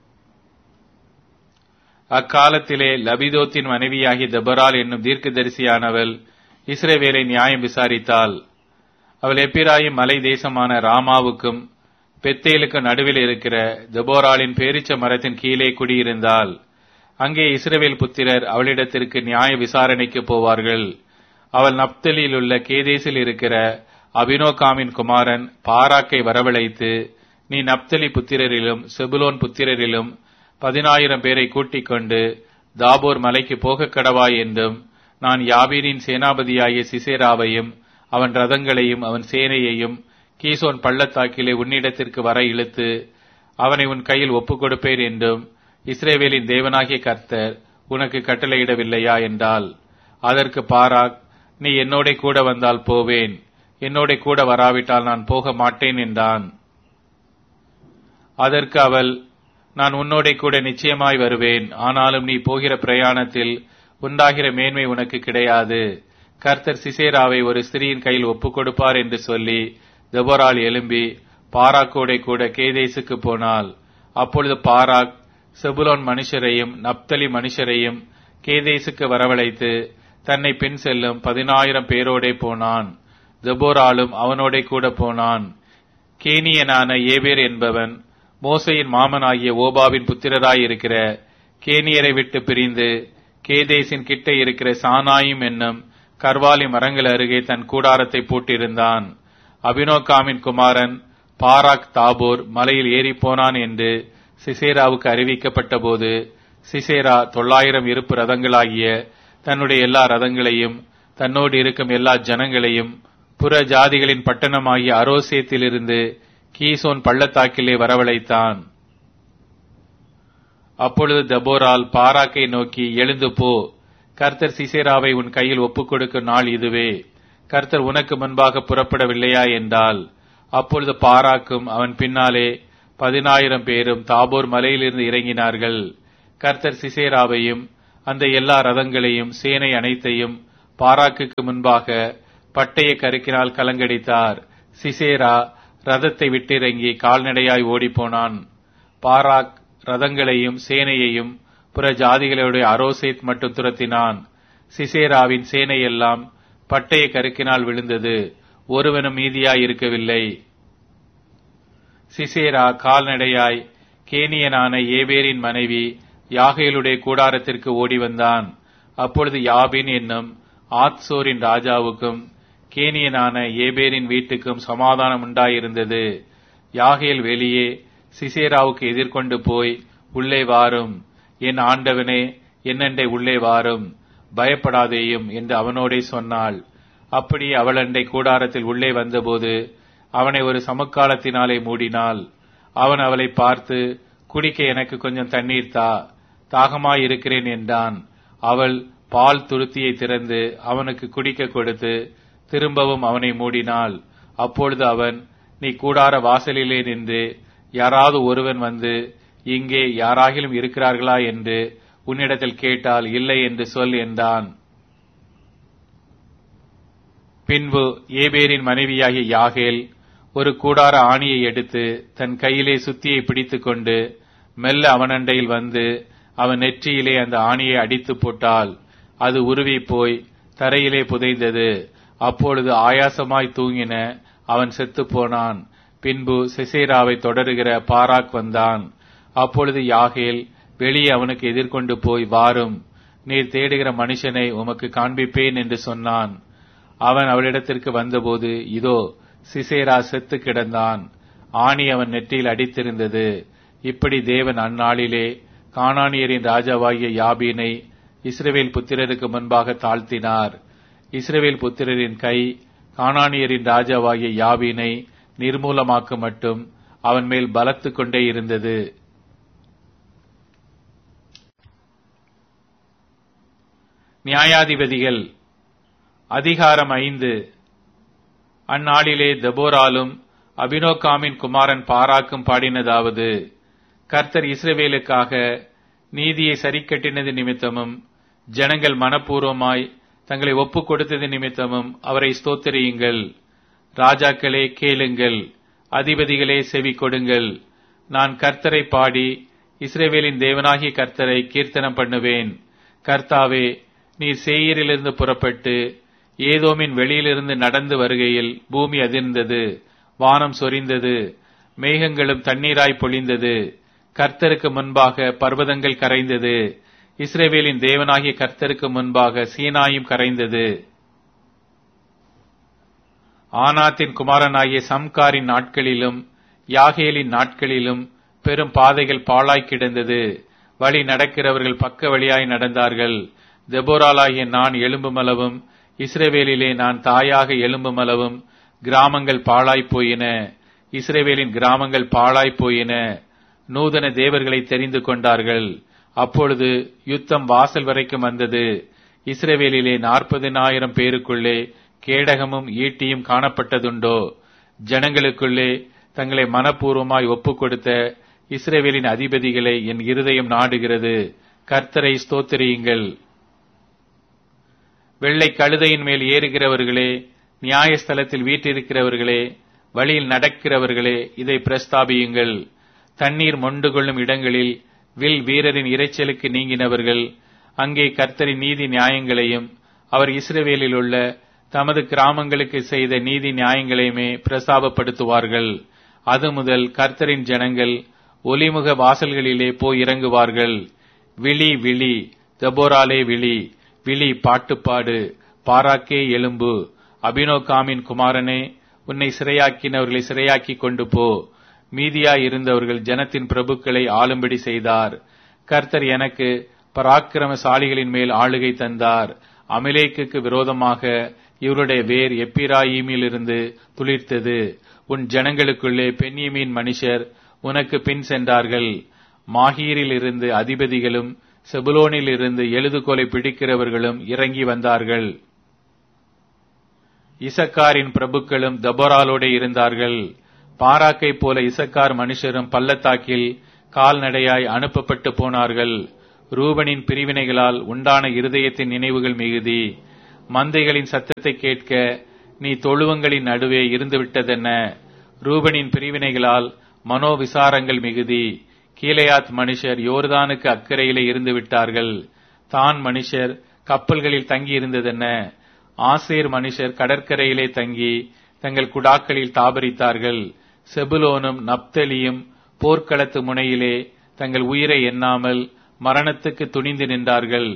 அக்காலத்திலே லபிதோத்தின் மனைவியாகி தபரால் என்னும் தீர்க்கதரிசியானவள் இஸ்ரேவேலை நியாயம் விசாரித்தாள் அவள் எப்பிராயும் மலை தேசமான ராமாவுக்கும் பெத்தேலுக்கு நடுவில் இருக்கிற தெபோராலின் பேரிச்ச மரத்தின் கீழே குடியிருந்தாள் அங்கே இஸ்ரவேல் புத்திரர் அவளிடத்திற்கு நியாய விசாரணைக்கு போவார்கள் அவள் நப்தலில் உள்ள கேதேசில் இருக்கிற அபினோகாமின் குமாரன் பாராக்கை வரவழைத்து நீ நப்தலி புத்திரரிலும் செபுலோன் புத்திரரிலும் பதினாயிரம் பேரை கூட்டிக் கொண்டு தாபோர் மலைக்கு போக கடவாய் என்றும் நான் யாபீரின் சேனாபதியாகிய சிசேராவையும் அவன் ரதங்களையும் அவன் சேனையையும் கீசோன் பள்ளத்தாக்கிலே உன்னிடத்திற்கு வர இழுத்து அவனை உன் கையில் ஒப்புக் கொடுப்பேன் என்றும் இஸ்ரேவேலின் தேவனாகிய கர்த்தர் உனக்கு கட்டளையிடவில்லையா என்றால் அதற்கு பாராக் நீ என்னோட கூட வந்தால் போவேன் என்னோட கூட வராவிட்டால் நான் போக மாட்டேன் என்றான் அதற்கு அவள் நான் உன்னோட கூட நிச்சயமாய் வருவேன் ஆனாலும் நீ போகிற பிரயாணத்தில் உண்டாகிற மேன்மை உனக்கு கிடையாது கர்த்தர் சிசேராவை ஒரு ஸ்திரீயின் கையில் ஒப்புக் கொடுப்பார் என்று சொல்லி தெபோரால் எழும்பி பாராக்கோடை கூட கேதேசுக்கு போனாள் அப்பொழுது பாராக் செபுலோன் மனுஷரையும் நப்தலி மனுஷரையும் கேதேசுக்கு வரவழைத்து தன்னை பின் செல்லும் பதினாயிரம் பேரோடே போனான் தெபோராலும் அவனோட கூட போனான் கேனியனான ஏபேர் என்பவன் மோசையின் மாமனாகிய ஓபாவின் புத்திரராயிருக்கிற கேனியரை விட்டு பிரிந்து கேதேசின் கிட்ட இருக்கிற சானாயும் என்னும் கர்வாலி மரங்கள் அருகே தன் கூடாரத்தை போட்டிருந்தான் அபினோகாமின் குமாரன் பாராக் தாபோர் மலையில் ஏறி போனான் என்று சிசேராவுக்கு அறிவிக்கப்பட்ட போது சிசேரா தொள்ளாயிரம் இருப்பு ரதங்களாகிய தன்னுடைய எல்லா ரதங்களையும் தன்னோடு இருக்கும் எல்லா ஜனங்களையும் புற ஜாதிகளின் பட்டணமாகிய அரோசியத்திலிருந்து கீசோன் பள்ளத்தாக்கிலே வரவழைத்தான் அப்பொழுது தபோரால் பாராக்கை நோக்கி எழுந்து போ கர்த்தர் சிசேராவை உன் கையில் ஒப்புக் கொடுக்கும் நாள் இதுவே கர்த்தர் உனக்கு முன்பாக புறப்படவில்லையா என்றால் அப்பொழுது பாராக்கும் அவன் பின்னாலே பதினாயிரம் பேரும் தாபோர் மலையிலிருந்து இறங்கினார்கள் கர்த்தர் சிசேராவையும் அந்த எல்லா ரதங்களையும் சேனை அனைத்தையும் பாராக்குக்கு முன்பாக பட்டய கருக்கினால் கலங்கடித்தார் சிசேரா ரதத்தை விட்டிறங்கி கால்நடையாய் ஓடிப்போனான் பாராக் ரதங்களையும் சேனையையும் புற ஜாதிகளுடைய அரோசேத் மட்டும் துரத்தினான் சிசேராவின் சேனையெல்லாம் பட்டய கருக்கினால் விழுந்தது ஒருவனும் மீதியாய் இருக்கவில்லை சிசேரா கால்நடையாய் கேனியனான ஏபேரின் மனைவி யாகேலுடைய கூடாரத்திற்கு ஓடி வந்தான் அப்பொழுது யாபின் என்னும் ஆத்சோரின் ராஜாவுக்கும் கேனியனான ஏபேரின் வீட்டுக்கும் சமாதானம் உண்டாயிருந்தது யாகேல் வெளியே சிசேராவுக்கு எதிர்கொண்டு போய் உள்ளே வாரும் என் ஆண்டவனே என்னண்டை உள்ளே வாரும் பயப்படாதேயும் என்று அவனோடே சொன்னாள் அப்படி அவளண்டை கூடாரத்தில் உள்ளே வந்தபோது அவனை ஒரு சமக்காலத்தினாலே மூடினாள் அவன் அவளை பார்த்து குடிக்க எனக்கு கொஞ்சம் தண்ணீர் தா தாகமாயிருக்கிறேன் என்றான் அவள் பால் துருத்தியை திறந்து அவனுக்கு குடிக்க கொடுத்து திரும்பவும் அவனை மூடினாள் அப்பொழுது அவன் நீ கூடார வாசலிலே நின்று யாராவது ஒருவன் வந்து இங்கே யாராகிலும் இருக்கிறார்களா என்று உன்னிடத்தில் கேட்டால் இல்லை என்று சொல் என்றான் பின்பு ஏபேரின் மனைவியாகிய யாகேல் ஒரு கூடார ஆணியை எடுத்து தன் கையிலே சுத்தியை பிடித்துக் கொண்டு மெல்ல அவனண்டையில் வந்து அவன் நெற்றியிலே அந்த ஆணியை அடித்து போட்டால் அது உருவி போய் தரையிலே புதைந்தது அப்பொழுது ஆயாசமாய் தூங்கின அவன் செத்துப் போனான் பின்பு சிசேராவை தொடருகிற பாராக் வந்தான் அப்பொழுது யாகேல் வெளியே அவனுக்கு எதிர்கொண்டு போய் வாரும் நீர் தேடுகிற மனுஷனை உமக்கு காண்பிப்பேன் என்று சொன்னான் அவன் அவளிடத்திற்கு வந்தபோது இதோ சிசேரா செத்து கிடந்தான் ஆணி அவன் நெற்றியில் அடித்திருந்தது இப்படி தேவன் அந்நாளிலே கானானியரின் ராஜாவாகிய யாபீனை இஸ்ரவேல் புத்திரருக்கு முன்பாக தாழ்த்தினார் இஸ்ரவேல் புத்திரரின் கை கானானியரின் ராஜாவாகிய யாபீனை நிர்மூலமாக்க மட்டும் அவன் மேல் பலத்து கொண்டே இருந்தது நியாயாதிபதிகள் அதிகாரம் ஐந்து அந்நாளிலே தெபோராலும் அபினோகாமின் குமாரன் பாராக்கும் பாடினதாவது கர்த்தர் இஸ்ரவேலுக்காக நீதியை சரிக்கட்டினது நிமித்தமும் ஜனங்கள் மனப்பூர்வமாய் தங்களை ஒப்புக் கொடுத்தது நிமித்தமும் அவரை ஸ்தோத்திரியுங்கள் ராஜாக்களே கேளுங்கள் அதிபதிகளே செவி கொடுங்கள் நான் கர்த்தரை பாடி இஸ்ரேவேலின் தேவனாகிய கர்த்தரை கீர்த்தனம் பண்ணுவேன் கர்த்தாவே நீர் சேயரிலிருந்து புறப்பட்டு ஏதோமின் வெளியிலிருந்து நடந்து வருகையில் பூமி அதிர்ந்தது வானம் சொரிந்தது மேகங்களும் தண்ணீராய் பொழிந்தது கர்த்தருக்கு முன்பாக பர்வதங்கள் கரைந்தது இஸ்ரேவேலின் தேவனாகிய கர்த்தருக்கு முன்பாக சீனாயும் கரைந்தது ஆனாத்தின் குமாரனாகிய சம்காரின் நாட்களிலும் யாகேலின் நாட்களிலும் பெரும் பாதைகள் பாழாய் கிடந்தது வழி நடக்கிறவர்கள் பக்க வழியாய் நடந்தார்கள் தெபோராலாகிய நான் எலும்புமளவும் இஸ்ரேவேலிலே நான் தாயாக எலும்புமளவும் கிராமங்கள் பாழாய் போயின இஸ்ரேவேலின் கிராமங்கள் பாழாய் போயின நூதன தேவர்களை தெரிந்து கொண்டார்கள் அப்பொழுது யுத்தம் வாசல் வரைக்கும் வந்தது இஸ்ரேவேலிலே நாற்பதினாயிரம் பேருக்குள்ளே கேடகமும் ஈட்டியும் காணப்பட்டதுண்டோ ஜனங்களுக்குள்ளே தங்களை மனப்பூர்வமாய் ஒப்புக் கொடுத்த இஸ்ரேவேலின் அதிபதிகளை என் இருதயம் நாடுகிறது கர்த்தரை ஸ்தோத்திரியுங்கள் வெள்ளை கழுதையின் மேல் ஏறுகிறவர்களே நியாயஸ்தலத்தில் வீற்றிருக்கிறவர்களே வழியில் நடக்கிறவர்களே இதை பிரஸ்தாபியுங்கள் தண்ணீர் மொண்டு கொள்ளும் இடங்களில் வில் வீரரின் இரைச்சலுக்கு நீங்கினவர்கள் அங்கே கர்த்தரின் நீதி நியாயங்களையும் அவர் இஸ்ரவேலில் உள்ள தமது கிராமங்களுக்கு செய்த நீதி நியாயங்களையுமே பிரஸ்தாபப்படுத்துவார்கள் அது முதல் கர்த்தரின் ஜனங்கள் ஒலிமுக வாசல்களிலே போய் இறங்குவார்கள் விழி விழி தெபோராலே விழி விழி பாட்டுப்பாடு பாராக்கே எலும்பு அபினோகாமின் குமாரனே உன்னை சிறையாக்கினவர்களை சிறையாக்கி கொண்டு போ மீதியாய் இருந்தவர்கள் ஜனத்தின் பிரபுக்களை ஆளும்படி செய்தார் கர்த்தர் எனக்கு பராக்கிரமசாலிகளின் மேல் ஆளுகை தந்தார் அமிலேக்குக்கு விரோதமாக இவருடைய வேர் எப்பிராயிமிலிருந்து துளிர்த்தது உன் ஜனங்களுக்குள்ளே பெண்யமீன் மனுஷர் உனக்கு பின் சென்றார்கள் மாஹீரில் இருந்து அதிபதிகளும் செபுலோனில் இருந்து எழுதுகோலை பிடிக்கிறவர்களும் இறங்கி வந்தார்கள் இசக்காரின் பிரபுக்களும் தபோராலோட இருந்தார்கள் பாராக்கை போல இசக்கார் மனுஷரும் பள்ளத்தாக்கில் கால்நடையாய் அனுப்பப்பட்டு போனார்கள் ரூபனின் பிரிவினைகளால் உண்டான இருதயத்தின் நினைவுகள் மிகுதி மந்தைகளின் சத்தத்தை கேட்க நீ தொழுவங்களின் நடுவே இருந்துவிட்டதென்ன ரூபனின் பிரிவினைகளால் மனோவிசாரங்கள் மிகுதி கீழையாத் மனுஷர் யோர்தானுக்கு அக்கறையிலே இருந்து விட்டார்கள் தான் மனுஷர் கப்பல்களில் தங்கி இருந்ததென்ன ஆசேர் மனுஷர் கடற்கரையிலே தங்கி தங்கள் குடாக்களில் தாபரித்தார்கள் செபுலோனும் நப்தலியும் போர்க்களத்து முனையிலே தங்கள் உயிரை எண்ணாமல் மரணத்துக்கு துணிந்து நின்றார்கள்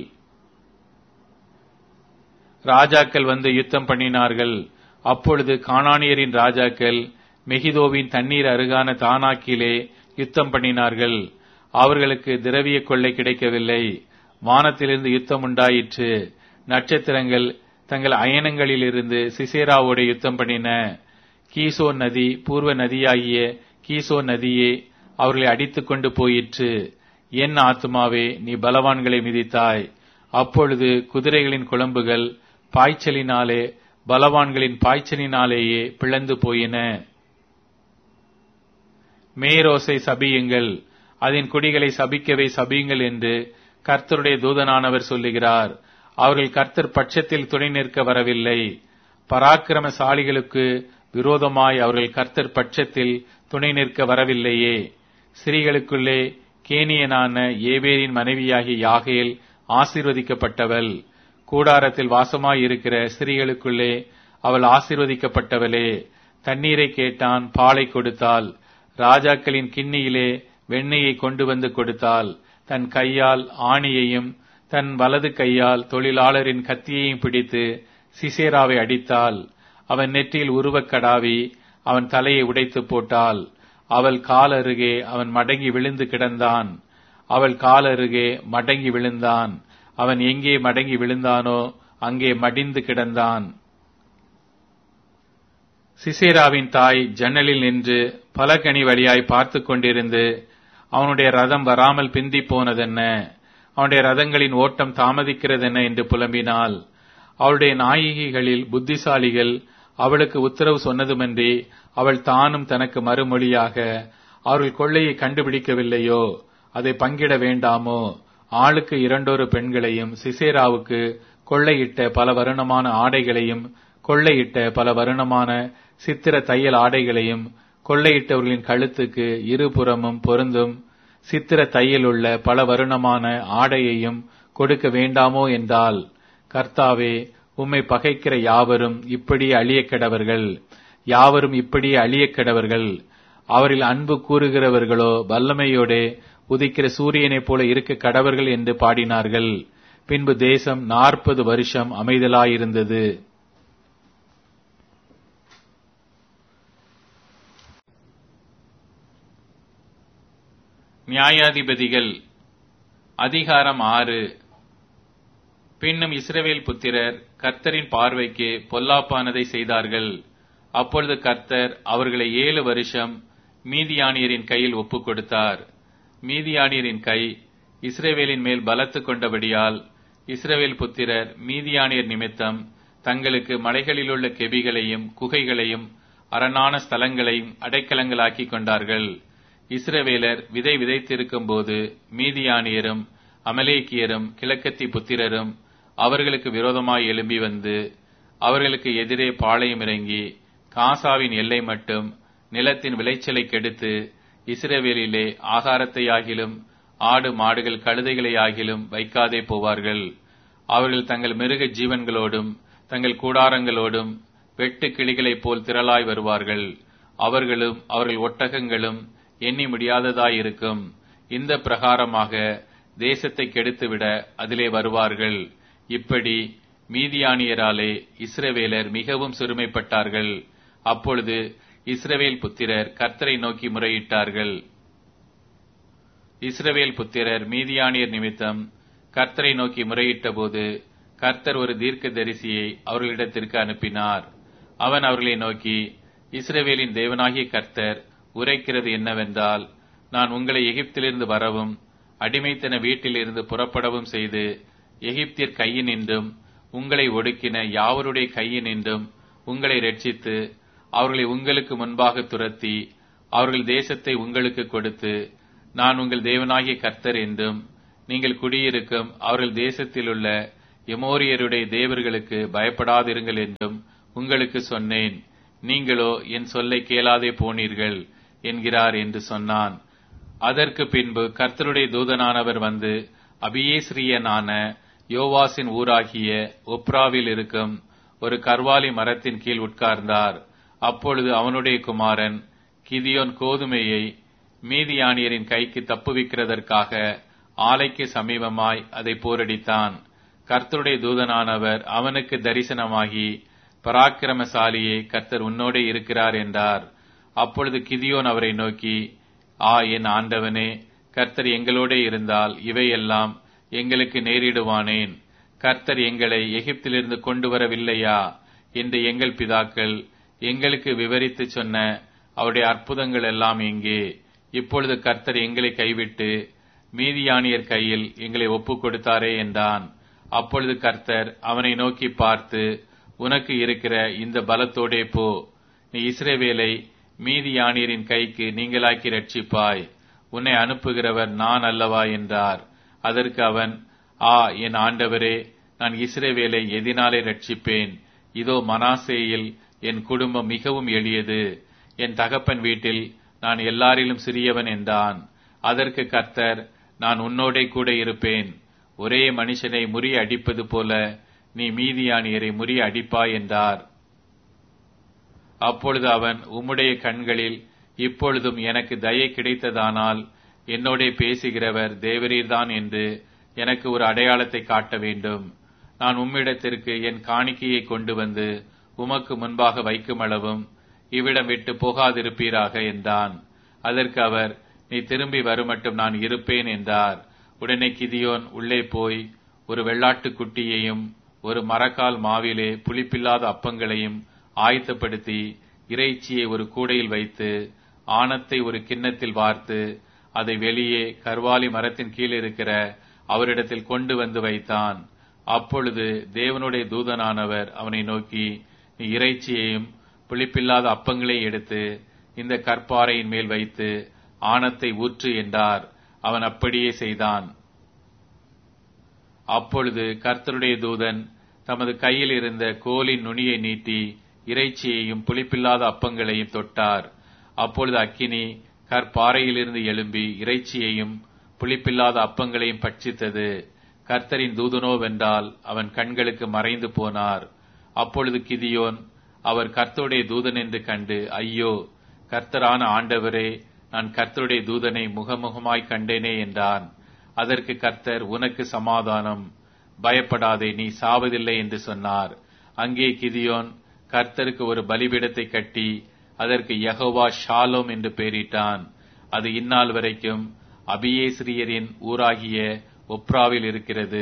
ராஜாக்கள் வந்து யுத்தம் பண்ணினார்கள் அப்பொழுது கானானியரின் ராஜாக்கள் மெகிதோவின் தண்ணீர் அருகான தானாக்கிலே யுத்தம் பண்ணினார்கள் அவர்களுக்கு திரவிய கொள்ளை கிடைக்கவில்லை வானத்திலிருந்து யுத்தம் உண்டாயிற்று நட்சத்திரங்கள் தங்கள் அயனங்களிலிருந்து சிசேராவோடு யுத்தம் பண்ணின கீசோ நதி பூர்வ நதியாகிய கீசோ நதியே அவர்களை அடித்துக் கொண்டு போயிற்று என் ஆத்துமாவே நீ பலவான்களை மிதித்தாய் அப்பொழுது குதிரைகளின் குழம்புகள் பாய்ச்சலினாலே பலவான்களின் பாய்ச்சலினாலேயே பிளந்து போயின மேரோசை சபியுங்கள் அதன் குடிகளை சபிக்கவே சபியுங்கள் என்று கர்த்தருடைய தூதனானவர் சொல்லுகிறார் அவர்கள் கர்த்தர் பட்சத்தில் துணை நிற்க வரவில்லை பராக்கிரமசாலிகளுக்கு விரோதமாய் அவர்கள் கர்த்தர் பட்சத்தில் துணை நிற்க வரவில்லையே ஸ்திரீகளுக்குள்ளே கேனியனான ஏபேரின் மனைவியாகிய யாகேல் ஆசீர்வதிக்கப்பட்டவள் கூடாரத்தில் வாசமாயிருக்கிற ஸ்திரீகளுக்குள்ளே அவள் ஆசீர்வதிக்கப்பட்டவளே தண்ணீரை கேட்டான் பாலை கொடுத்தாள் ராஜாக்களின் கிண்ணியிலே வெண்ணெயை கொண்டு வந்து கொடுத்தாள் தன் கையால் ஆணியையும் தன் வலது கையால் தொழிலாளரின் கத்தியையும் பிடித்து சிசேராவை அடித்தாள் அவன் நெற்றியில் உருவக் கடாவி அவன் தலையை உடைத்து போட்டாள் அவள் கால் அருகே அவன் மடங்கி விழுந்து கிடந்தான் அவள் கால் அருகே மடங்கி விழுந்தான் அவன் எங்கே மடங்கி விழுந்தானோ அங்கே மடிந்து கிடந்தான் சிசேராவின் தாய் ஜன்னலில் நின்று பலகனி வழியாய் பார்த்து கொண்டிருந்து அவனுடைய ரதம் வராமல் பிந்தி போனதென்ன அவனுடைய ரதங்களின் ஓட்டம் தாமதிக்கிறதென்ன என்று புலம்பினாள் அவளுடைய நாயகிகளில் புத்திசாலிகள் அவளுக்கு உத்தரவு சொன்னதுமன்றி அவள் தானும் தனக்கு மறுமொழியாக அவர்கள் கொள்ளையை கண்டுபிடிக்கவில்லையோ அதை பங்கிட வேண்டாமோ ஆளுக்கு இரண்டொரு பெண்களையும் சிசேராவுக்கு கொள்ளையிட்ட பல வருணமான ஆடைகளையும் கொள்ளையிட்ட பல வருணமான சித்திர தையல் ஆடைகளையும் கொள்ளையிட்டவர்களின் கழுத்துக்கு இருபுறமும் பொருந்தும் சித்திர தையல் உள்ள பல வருணமான ஆடையையும் கொடுக்க வேண்டாமோ என்றால் கர்த்தாவே உம்மை பகைக்கிற யாவரும் இப்படியே அழியக்கெடவர்கள் யாவரும் இப்படியே அழியக்கெடவர்கள் அவரில் அன்பு கூறுகிறவர்களோ வல்லமையோடே உதிக்கிற சூரியனைப் போல இருக்க கடவர்கள் என்று பாடினார்கள் பின்பு தேசம் நாற்பது வருஷம் அமைதலாயிருந்தது நியாயாதிபதிகள் அதிகாரம் ஆறு பின்னும் இஸ்ரவேல் புத்திரர் கர்த்தரின் பார்வைக்கு பொல்லாப்பானதை செய்தார்கள் அப்பொழுது கர்த்தர் அவர்களை ஏழு வருஷம் மீதியானியரின் கையில் ஒப்புக் கொடுத்தார் மீதியானியரின் கை இஸ்ரவேலின் மேல் பலத்து கொண்டபடியால் இஸ்ரவேல் புத்திரர் மீதியானியர் நிமித்தம் தங்களுக்கு மலைகளிலுள்ள கெபிகளையும் குகைகளையும் அரணான ஸ்தலங்களையும் அடைக்கலங்களாக்கிக் கொண்டார்கள் இஸ்ரவேலர் விதை விதைத்திருக்கும் போது மீதியானியரும் அமலேக்கியரும் கிழக்கத்தி புத்திரரும் அவர்களுக்கு விரோதமாய் எழும்பி வந்து அவர்களுக்கு எதிரே பாளையம் இறங்கி காசாவின் எல்லை மட்டும் நிலத்தின் விளைச்சலை கெடுத்து இஸ்ரவேலிலே ஆகாரத்தையாகிலும் ஆடு மாடுகள் கழுதைகளையாகிலும் வைக்காதே போவார்கள் அவர்கள் தங்கள் மிருக ஜீவன்களோடும் தங்கள் கூடாரங்களோடும் வெட்டு கிளிகளைப் போல் திரளாய் வருவார்கள் அவர்களும் அவர்கள் ஒட்டகங்களும் எண்ணி முடியாததாயிருக்கும் இந்த பிரகாரமாக தேசத்தை கெடுத்துவிட அதிலே வருவார்கள் இப்படி மீதியானியராலே இஸ்ரவேலர் மிகவும் சிறுமைப்பட்டார்கள் அப்பொழுது இஸ்ரவேல் புத்திரர் கர்த்தரை நோக்கி முறையிட்டார்கள் இஸ்ரவேல் புத்திரர் மீதியானியர் நிமித்தம் கர்த்தரை நோக்கி முறையிட்டபோது கர்த்தர் ஒரு தீர்க்க தரிசியை அவர்களிடத்திற்கு அனுப்பினார் அவன் அவர்களை நோக்கி இஸ்ரவேலின் தேவனாகிய கர்த்தர் உரைக்கிறது என்னவென்றால் நான் உங்களை எகிப்திலிருந்து வரவும் அடிமைத்தன வீட்டிலிருந்து புறப்படவும் செய்து எகிப்தியர் கையினின்றும் உங்களை ஒடுக்கின யாவருடைய கையினின்றும் உங்களை ரட்சித்து அவர்களை உங்களுக்கு முன்பாக துரத்தி அவர்கள் தேசத்தை உங்களுக்கு கொடுத்து நான் உங்கள் தேவனாகிய கர்த்தர் என்றும் நீங்கள் குடியிருக்கும் அவர்கள் தேசத்திலுள்ள எமோரியருடைய தேவர்களுக்கு பயப்படாதிருங்கள் என்றும் உங்களுக்கு சொன்னேன் நீங்களோ என் சொல்லை கேளாதே போனீர்கள் என்கிறார் என்று சொன்னான் அதற்கு பின்பு கர்த்தருடைய தூதனானவர் வந்து அபியேஸ்ரியனான யோவாசின் ஊராகிய ஒப்ராவில் இருக்கும் ஒரு கர்வாலி மரத்தின் கீழ் உட்கார்ந்தார் அப்பொழுது அவனுடைய குமாரன் கிதியோன் கோதுமையை மீதியானியரின் கைக்கு தப்புவிக்கிறதற்காக ஆலைக்கு சமீபமாய் அதை போரடித்தான் கர்த்தருடைய தூதனானவர் அவனுக்கு தரிசனமாகி பராக்கிரமசாலியே கர்த்தர் உன்னோடே இருக்கிறார் என்றார் அப்பொழுது கிதியோன் அவரை நோக்கி ஆ என் ஆண்டவனே கர்த்தர் எங்களோடே இருந்தால் இவையெல்லாம் எங்களுக்கு நேரிடுவானேன் கர்த்தர் எங்களை எகிப்திலிருந்து கொண்டு வரவில்லையா என்று எங்கள் பிதாக்கள் எங்களுக்கு விவரித்து சொன்ன அவருடைய அற்புதங்கள் எல்லாம் எங்கே இப்பொழுது கர்த்தர் எங்களை கைவிட்டு மீதியானியர் கையில் எங்களை ஒப்புக் கொடுத்தாரே என்றான் அப்பொழுது கர்த்தர் அவனை நோக்கி பார்த்து உனக்கு இருக்கிற இந்த பலத்தோடே போ நீ இஸ்ரேவேலை மீதியானியரின் கைக்கு நீங்களாக்கி ரட்சிப்பாய் உன்னை அனுப்புகிறவர் நான் அல்லவா என்றார் அதற்கு அவன் ஆ என் ஆண்டவரே நான் இஸ்ரேவேலை எதினாலே ரட்சிப்பேன் இதோ மனாசேயில் என் குடும்பம் மிகவும் எளியது என் தகப்பன் வீட்டில் நான் எல்லாரிலும் சிறியவன் என்றான் அதற்கு கர்த்தர் நான் உன்னோடே கூட இருப்பேன் ஒரே மனுஷனை முறிய அடிப்பது போல நீ மீதியானியரை முறிய அடிப்பாய் என்றார் அப்பொழுது அவன் உம்முடைய கண்களில் இப்பொழுதும் எனக்கு தயை கிடைத்ததானால் என்னோடே பேசுகிறவர் தேவரீர்தான் என்று எனக்கு ஒரு அடையாளத்தை காட்ட வேண்டும் நான் உம்மிடத்திற்கு என் காணிக்கையை கொண்டு வந்து உமக்கு முன்பாக வைக்கும் அளவும் இவ்விடம் விட்டு போகாதிருப்பீராக என்றான் அதற்கு அவர் நீ திரும்பி வருமட்டும் நான் இருப்பேன் என்றார் உடனே கிதியோன் உள்ளே போய் ஒரு வெள்ளாட்டுக் குட்டியையும் ஒரு மரக்கால் மாவிலே புளிப்பில்லாத அப்பங்களையும் ஆயத்தப்படுத்தி இறைச்சியை ஒரு கூடையில் வைத்து ஆணத்தை ஒரு கிண்ணத்தில் வார்த்து அதை வெளியே கர்வாலி மரத்தின் கீழ் இருக்கிற அவரிடத்தில் கொண்டு வந்து வைத்தான் அப்பொழுது தேவனுடைய தூதனானவர் அவனை நோக்கி நீ இறைச்சியையும் புளிப்பில்லாத அப்பங்களை எடுத்து இந்த கற்பாறையின் மேல் வைத்து ஆணத்தை ஊற்று என்றார் அவன் அப்படியே செய்தான் அப்பொழுது கர்த்தருடைய தூதன் தமது கையில் இருந்த கோலின் நுனியை நீட்டி இறைச்சியையும் புளிப்பில்லாத அப்பங்களையும் தொட்டார் அப்பொழுது அக்கினி கற்பாறையிலிருந்து எழும்பி இறைச்சியையும் புளிப்பில்லாத அப்பங்களையும் பட்சித்தது கர்த்தரின் தூதனோவென்றால் அவன் கண்களுக்கு மறைந்து போனார் அப்பொழுது கிதியோன் அவர் கர்த்தருடைய தூதன் என்று கண்டு ஐயோ கர்த்தரான ஆண்டவரே நான் கர்த்தருடைய தூதனை முகமுகமாய் கண்டேனே என்றான் அதற்கு கர்த்தர் உனக்கு சமாதானம் பயப்படாதே நீ சாவதில்லை என்று சொன்னார் அங்கே கிதியோன் கர்த்தருக்கு ஒரு பலிபீடத்தை கட்டி அதற்கு யகோவா ஷாலோம் என்று பெயரிட்டான் அது இந்நாள் வரைக்கும் அபியேஸ்ரியரின் ஊராகிய ஒப்ராவில் இருக்கிறது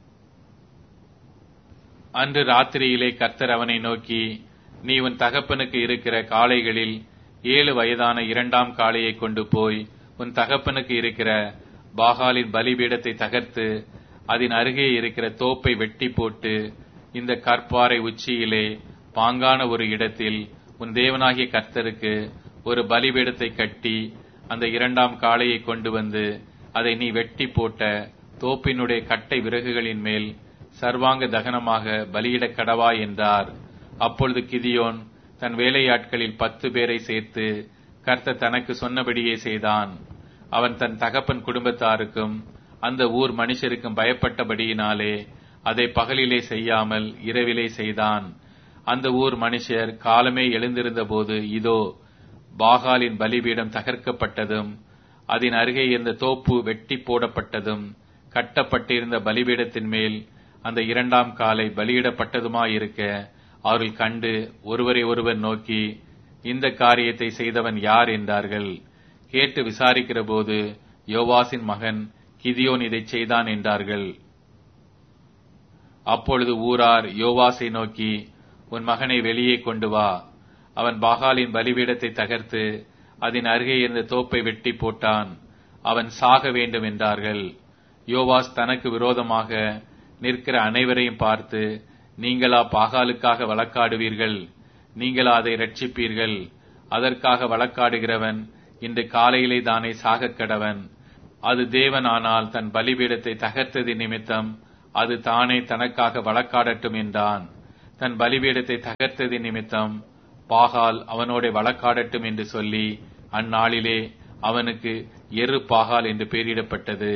அன்று ராத்திரியிலே கர்த்தர் அவனை நோக்கி நீ உன் தகப்பனுக்கு இருக்கிற காளைகளில் ஏழு வயதான இரண்டாம் காளையை கொண்டு போய் உன் தகப்பனுக்கு இருக்கிற பாகாலின் பலிபீடத்தை தகர்த்து அதன் அருகே இருக்கிற தோப்பை வெட்டி போட்டு இந்த கற்பாறை உச்சியிலே பாங்கான ஒரு இடத்தில் உன் தேவனாகிய கர்த்தருக்கு ஒரு பலிபீடத்தை கட்டி அந்த இரண்டாம் காளையை கொண்டு வந்து அதை நீ வெட்டி போட்ட தோப்பினுடைய கட்டை விறகுகளின் மேல் சர்வாங்க தகனமாக பலியிடக் கடவா என்றார் அப்பொழுது கிதியோன் தன் வேலையாட்களில் பத்து பேரை சேர்த்து கர்த்தர் தனக்கு சொன்னபடியே செய்தான் அவன் தன் தகப்பன் குடும்பத்தாருக்கும் அந்த ஊர் மனுஷருக்கும் பயப்பட்டபடியினாலே அதை பகலிலே செய்யாமல் இரவிலே செய்தான் அந்த ஊர் மனுஷர் காலமே எழுந்திருந்த போது இதோ பாகாலின் பலிபீடம் தகர்க்கப்பட்டதும் அதன் அருகே இருந்த தோப்பு வெட்டி போடப்பட்டதும் கட்டப்பட்டிருந்த பலிபீடத்தின் மேல் அந்த இரண்டாம் காலை பலியிடப்பட்டதுமாயிருக்க அவர்கள் கண்டு ஒருவரை ஒருவர் நோக்கி இந்த காரியத்தை செய்தவன் யார் என்றார்கள் கேட்டு விசாரிக்கிற போது யோவாசின் மகன் கிதியோன் இதை செய்தான் என்றார்கள் அப்பொழுது ஊரார் யோவாசை நோக்கி உன் மகனை வெளியே கொண்டு வா அவன் பாகாலின் பலிபீடத்தை தகர்த்து அதன் அருகே இருந்த தோப்பை வெட்டி போட்டான் அவன் சாக வேண்டும் என்றார்கள் யோவாஸ் தனக்கு விரோதமாக நிற்கிற அனைவரையும் பார்த்து நீங்களா பாகாலுக்காக வழக்காடுவீர்கள் நீங்கள் அதை ரட்சிப்பீர்கள் அதற்காக வழக்காடுகிறவன் இன்று காலையிலே தானே சாகக் கடவன் அது தேவனானால் தன் பலிபீடத்தை தகர்த்தது நிமித்தம் அது தானே தனக்காக வழக்காடட்டும் என்றான் தன் பலிபீடத்தை தகர்த்தது நிமித்தம் பாகால் அவனோட வழக்காடட்டும் என்று சொல்லி அந்நாளிலே அவனுக்கு எரு பாகால் என்று பெயரிடப்பட்டது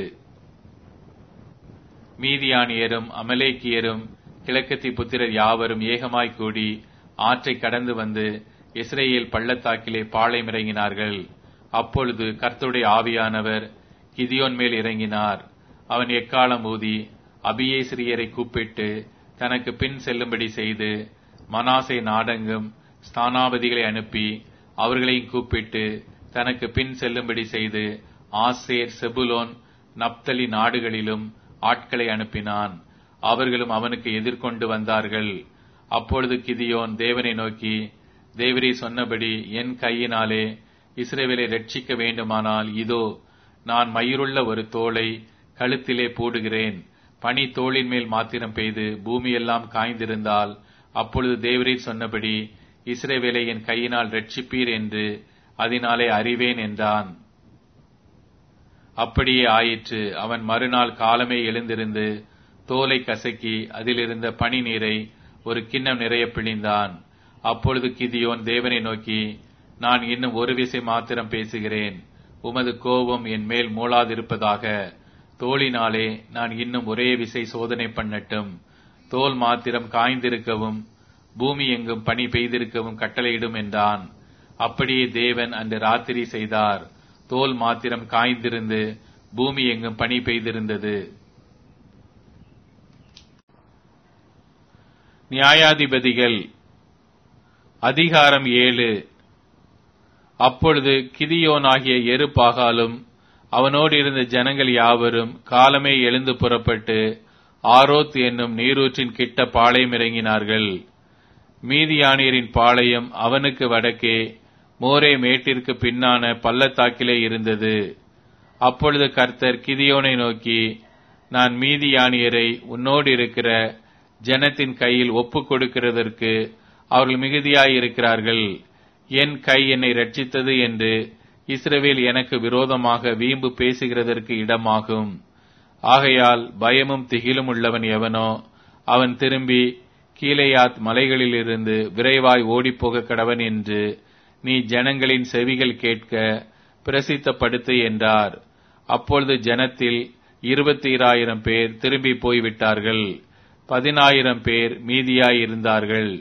மீதியானியரும் அமலேக்கியரும் கிழக்கத்தி புத்திரர் யாவரும் ஏகமாய் கூடி ஆற்றை கடந்து வந்து இஸ்ரேல் பள்ளத்தாக்கிலே பாளையமிறங்கினார்கள் அப்பொழுது கர்த்தருடைய ஆவியானவர் கிதியோன் மேல் இறங்கினார் அவன் எக்காலம் ஊதி அபியேசிரியரை கூப்பிட்டு தனக்கு பின் செல்லும்படி செய்து மனாசை நாடெங்கும் ஸ்தானாபதிகளை அனுப்பி அவர்களையும் கூப்பிட்டு தனக்கு பின் செல்லும்படி செய்து ஆசேர் செபுலோன் நப்தலி நாடுகளிலும் ஆட்களை அனுப்பினான் அவர்களும் அவனுக்கு எதிர்கொண்டு வந்தார்கள் அப்பொழுது கிதியோன் தேவனை நோக்கி தேவரே சொன்னபடி என் கையினாலே இஸ்ரேவேலை ரட்சிக்க வேண்டுமானால் இதோ நான் மயிருள்ள ஒரு தோலை கழுத்திலே போடுகிறேன் பனி தோளின் மேல் மாத்திரம் பெய்து பூமியெல்லாம் காய்ந்திருந்தால் அப்பொழுது தேவரீர் சொன்னபடி இஸ்ரேவேலை என் கையினால் ரட்சிப்பீர் என்று அதனாலே அறிவேன் என்றான் அப்படியே ஆயிற்று அவன் மறுநாள் காலமே எழுந்திருந்து தோலை கசக்கி அதிலிருந்த பனி நீரை ஒரு கிண்ணம் நிறைய பிழிந்தான் அப்பொழுது கிதியோன் தேவனை நோக்கி நான் இன்னும் ஒரு விசை மாத்திரம் பேசுகிறேன் உமது கோபம் என் மேல் மூளாதிருப்பதாக தோளினாலே நான் இன்னும் ஒரே விசை சோதனை பண்ணட்டும் தோல் மாத்திரம் காய்ந்திருக்கவும் பூமி எங்கும் பனி பெய்திருக்கவும் கட்டளையிடும் என்றான் அப்படியே தேவன் அந்த ராத்திரி செய்தார் தோல் மாத்திரம் காய்ந்திருந்து பூமி எங்கும் பனி பெய்திருந்தது நியாயாதிபதிகள் அதிகாரம் ஏழு அப்பொழுது கிதியோனாகிய எரு பாகாலும் அவனோடு இருந்த ஜனங்கள் யாவரும் காலமே எழுந்து புறப்பட்டு ஆரோத் என்னும் நீரூற்றின் கிட்ட பாளையம் இறங்கினார்கள் மீதியானியரின் பாளையம் அவனுக்கு வடக்கே மோரே மேட்டிற்கு பின்னான பள்ளத்தாக்கிலே இருந்தது அப்பொழுது கர்த்தர் கிதியோனை நோக்கி நான் மீதியானியரை உன்னோடு இருக்கிற ஜனத்தின் கையில் ஒப்புக் கொடுக்கிறதற்கு அவர்கள் மிகுதியாயிருக்கிறார்கள் என் கை என்னை ரட்சித்தது என்று இஸ்ரவேல் எனக்கு விரோதமாக வீம்பு பேசுகிறதற்கு இடமாகும் ஆகையால் பயமும் திகிலும் உள்ளவன் எவனோ அவன் திரும்பி கீலேயாத் மலைகளிலிருந்து விரைவாய் ஓடிப்போக கடவன் என்று நீ ஜனங்களின் செவிகள் கேட்க பிரசித்தப்படுத்து என்றார் அப்பொழுது ஜனத்தில் இருபத்தி ஆயிரம் பேர் திரும்பி போய்விட்டார்கள் பதினாயிரம் பேர் மீதியாயிருந்தார்கள்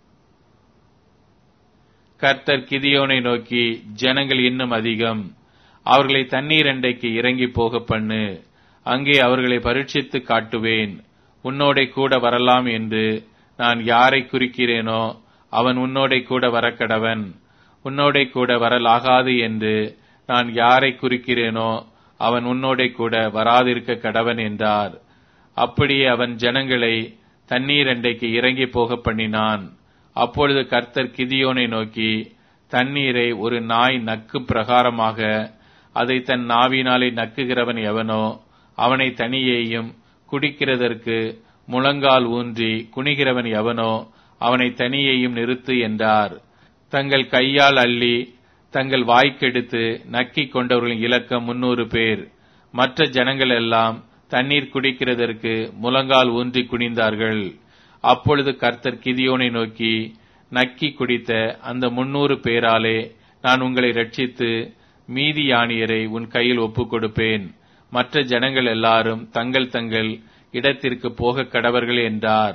கர்த்தர் கிதியோனை நோக்கி ஜனங்கள் இன்னும் அதிகம் அவர்களை தண்ணீர் அண்டைக்கு இறங்கி போக பண்ணு அங்கே அவர்களை பரீட்சித்து காட்டுவேன் உன்னோடே கூட வரலாம் என்று நான் யாரை குறிக்கிறேனோ அவன் உன்னோடே கூட வரக்கடவன் உன்னோடே கூட வரலாகாது என்று நான் யாரை குறிக்கிறேனோ அவன் உன்னோடே கூட வராதிருக்க கடவன் என்றார் அப்படியே அவன் ஜனங்களை தண்ணீர் அண்டைக்கு இறங்கி போக பண்ணினான் அப்பொழுது கர்த்தர் கிதியோனை நோக்கி தண்ணீரை ஒரு நாய் நக்கு பிரகாரமாக அதை தன் நாவினாலே நக்குகிறவன் எவனோ அவனை தனியேயும் குடிக்கிறதற்கு முழங்கால் ஊன்றி குனிகிறவன் எவனோ அவனை தனியேயும் நிறுத்து என்றார் தங்கள் கையால் அள்ளி தங்கள் வாய்க்கெடுத்து நக்கிக் கொண்டவர்களின் இலக்கம் முன்னூறு பேர் மற்ற ஜனங்கள் எல்லாம் தண்ணீர் குடிக்கிறதற்கு முழங்கால் ஊன்றி குனிந்தார்கள் அப்பொழுது கர்த்தர் கிதியோனை நோக்கி நக்கி குடித்த அந்த முன்னூறு பேராலே நான் உங்களை ரட்சித்து மீதி யானியரை உன் கையில் ஒப்புக் கொடுப்பேன் மற்ற ஜனங்கள் எல்லாரும் தங்கள் தங்கள் இடத்திற்கு போக கடவர்கள் என்றார்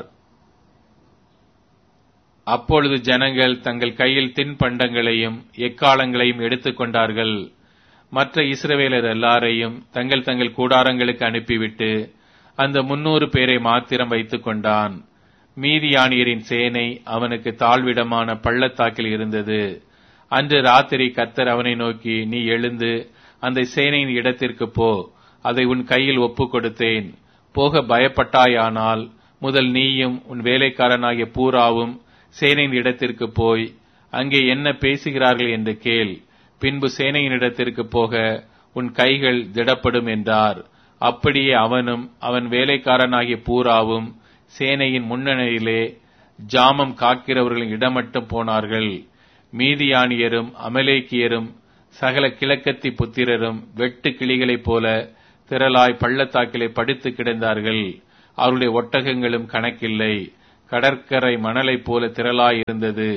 அப்பொழுது ஜனங்கள் தங்கள் கையில் தின்பண்டங்களையும் எக்காலங்களையும் எடுத்துக் கொண்டார்கள் மற்ற இஸ்ரவேலர் எல்லாரையும் தங்கள் தங்கள் கூடாரங்களுக்கு அனுப்பிவிட்டு அந்த முன்னூறு பேரை மாத்திரம் வைத்துக் கொண்டான் மீதியானியரின் சேனை அவனுக்கு தாழ்விடமான பள்ளத்தாக்கில் இருந்தது அன்று ராத்திரி கத்தர் அவனை நோக்கி நீ எழுந்து அந்த சேனையின் இடத்திற்கு போ அதை உன் கையில் ஒப்புக் கொடுத்தேன் போக பயப்பட்டாயானால் முதல் நீயும் உன் வேலைக்காரனாகிய பூராவும் சேனையின் இடத்திற்கு போய் அங்கே என்ன பேசுகிறார்கள் என்று கேள் பின்பு சேனையின் இடத்திற்கு போக உன் கைகள் திடப்படும் என்றார் அப்படியே அவனும் அவன் வேலைக்காரனாகிய பூராவும் சேனையின் முன்னணியிலே ஜாமம் காக்கிறவர்களின் இடமட்டும் போனார்கள் மீதியானியரும் அமலேக்கியரும் சகல கிழக்கத்தி புத்திரரும் வெட்டு கிளிகளைப் போல திரளாய் பள்ளத்தாக்கிலே படுத்து கிடந்தார்கள் அவருடைய ஒட்டகங்களும் கணக்கில்லை கடற்கரை மணலைப் போல திரளாய் இருந்தது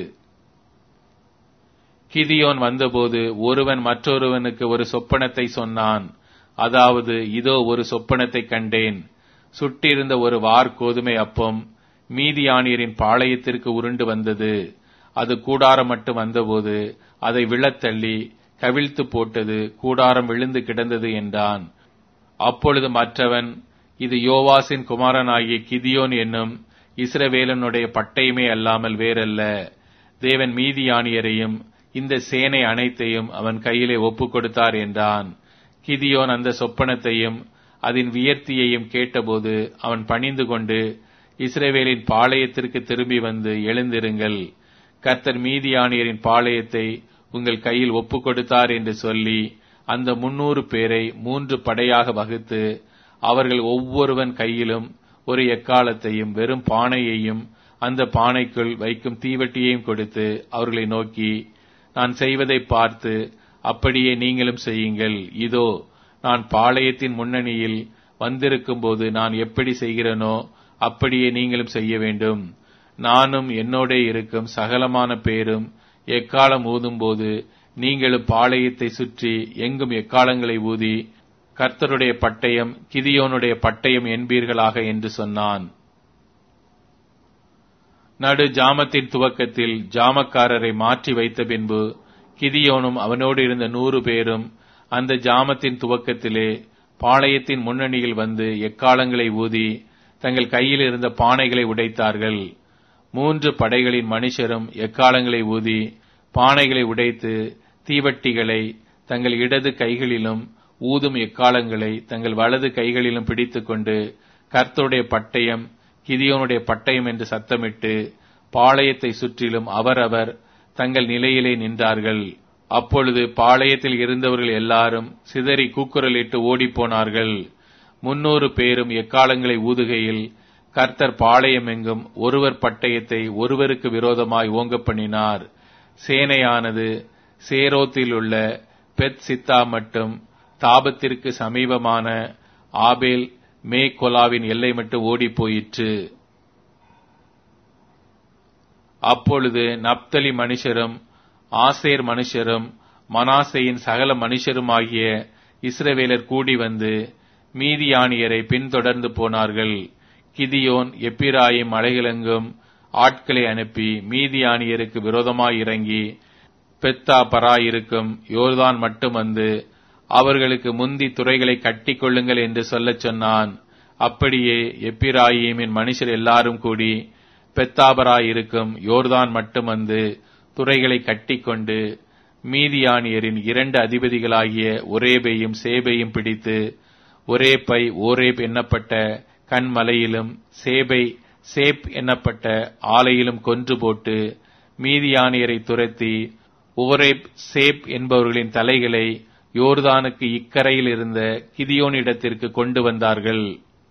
கிதியோன் வந்தபோது ஒருவன் மற்றொருவனுக்கு ஒரு சொப்பனத்தை சொன்னான் அதாவது இதோ ஒரு சொப்பனத்தை கண்டேன் சுட்டிருந்த ஒரு வார் கோதுமை அப்பம் மீதியானியரின் பாளையத்திற்கு உருண்டு வந்தது அது கூடாரம் மட்டும் வந்தபோது அதை விழத்தள்ளி கவிழ்த்து போட்டது கூடாரம் விழுந்து கிடந்தது என்றான் அப்பொழுது மற்றவன் இது யோவாசின் குமாரனாகிய கிதியோன் என்னும் இஸ்ரவேலனுடைய பட்டயமே அல்லாமல் வேறல்ல தேவன் மீதியானியரையும் இந்த சேனை அனைத்தையும் அவன் கையிலே ஒப்புக் கொடுத்தார் என்றான் கிதியோன் அந்த சொப்பனத்தையும் அதன் வியர்த்தியையும் கேட்டபோது அவன் பணிந்து கொண்டு இஸ்ரேவேலின் பாளையத்திற்கு திரும்பி வந்து எழுந்திருங்கள் கர்த்தர் மீதியானியரின் பாளையத்தை உங்கள் கையில் ஒப்புக் கொடுத்தார் என்று சொல்லி அந்த முன்னூறு பேரை மூன்று படையாக வகுத்து அவர்கள் ஒவ்வொருவன் கையிலும் ஒரு எக்காலத்தையும் வெறும் பானையையும் அந்த பானைக்குள் வைக்கும் தீவட்டியையும் கொடுத்து அவர்களை நோக்கி நான் செய்வதை பார்த்து அப்படியே நீங்களும் செய்யுங்கள் இதோ நான் பாளையத்தின் முன்னணியில் வந்திருக்கும் போது நான் எப்படி செய்கிறேனோ அப்படியே நீங்களும் செய்ய வேண்டும் நானும் என்னோட இருக்கும் சகலமான பேரும் எக்காலம் ஊதும்போது நீங்களும் பாளையத்தை சுற்றி எங்கும் எக்காலங்களை ஊதி கர்த்தருடைய பட்டயம் கிதியோனுடைய பட்டயம் என்பீர்களாக என்று சொன்னான் நடு ஜாமத்தின் துவக்கத்தில் ஜாமக்காரரை மாற்றி வைத்த பின்பு கிதியோனும் அவனோடு இருந்த நூறு பேரும் அந்த ஜாமத்தின் துவக்கத்திலே பாளையத்தின் முன்னணியில் வந்து எக்காலங்களை ஊதி தங்கள் கையில் இருந்த பானைகளை உடைத்தார்கள் மூன்று படைகளின் மனுஷரும் எக்காலங்களை ஊதி பானைகளை உடைத்து தீவட்டிகளை தங்கள் இடது கைகளிலும் ஊதும் எக்காலங்களை தங்கள் வலது கைகளிலும் பிடித்துக்கொண்டு கர்த்தருடைய பட்டயம் கிதியோனுடைய பட்டயம் என்று சத்தமிட்டு பாளையத்தை சுற்றிலும் அவரவர் தங்கள் நிலையிலே நின்றார்கள் அப்பொழுது பாளையத்தில் இருந்தவர்கள் எல்லாரும் சிதறி கூக்குரலிட்டு ஓடிப்போனார்கள் முன்னூறு பேரும் எக்காலங்களை ஊதுகையில் கர்த்தர் பாளையமெங்கும் ஒருவர் பட்டயத்தை ஒருவருக்கு விரோதமாய் ஓங்க பண்ணினார் சேனையானது சேரோத்தில் உள்ள பெத் சித்தா மட்டும் தாபத்திற்கு சமீபமான ஆபேல் மே கொலாவின் எல்லை மட்டும் ஓடி போயிற்று அப்பொழுது நப்தலி மனுஷரும் ஆசேர் மனுஷரும் மனாசையின் சகல மனுஷருமாகிய இஸ்ரவேலர் கூடி வந்து மீதியானியரை பின்தொடர்ந்து போனார்கள் கிதியோன் எப்பிராயிம் மலைகளெங்கும் ஆட்களை அனுப்பி மீதியானியருக்கு விரோதமாய் இறங்கி பெத்தா பரா இருக்கும் யோர்தான் மட்டும் வந்து அவர்களுக்கு முந்தி துறைகளை கட்டிக் கொள்ளுங்கள் என்று சொல்லச் சொன்னான் அப்படியே எப்பிராயிமின் மனுஷர் எல்லாரும் கூடி பெத்தாபரா இருக்கும் யோர்தான் மட்டும் வந்து துறைகளை கட்டிக்கொண்டு மீதியானியரின் இரண்டு அதிபதிகளாகிய ஒரேபையும் சேபையும் பிடித்து ஒரே பை ஓரேப் எண்ணப்பட்ட கண்மலையிலும் சேபை சேப் எண்ணப்பட்ட ஆலையிலும் கொன்று போட்டு மீதியானியரை துரத்தி ஓரேப் சேப் என்பவர்களின் தலைகளை யோர்தானுக்கு இக்கரையில் இருந்த கிதியோனிடத்திற்கு கொண்டு வந்தார்கள்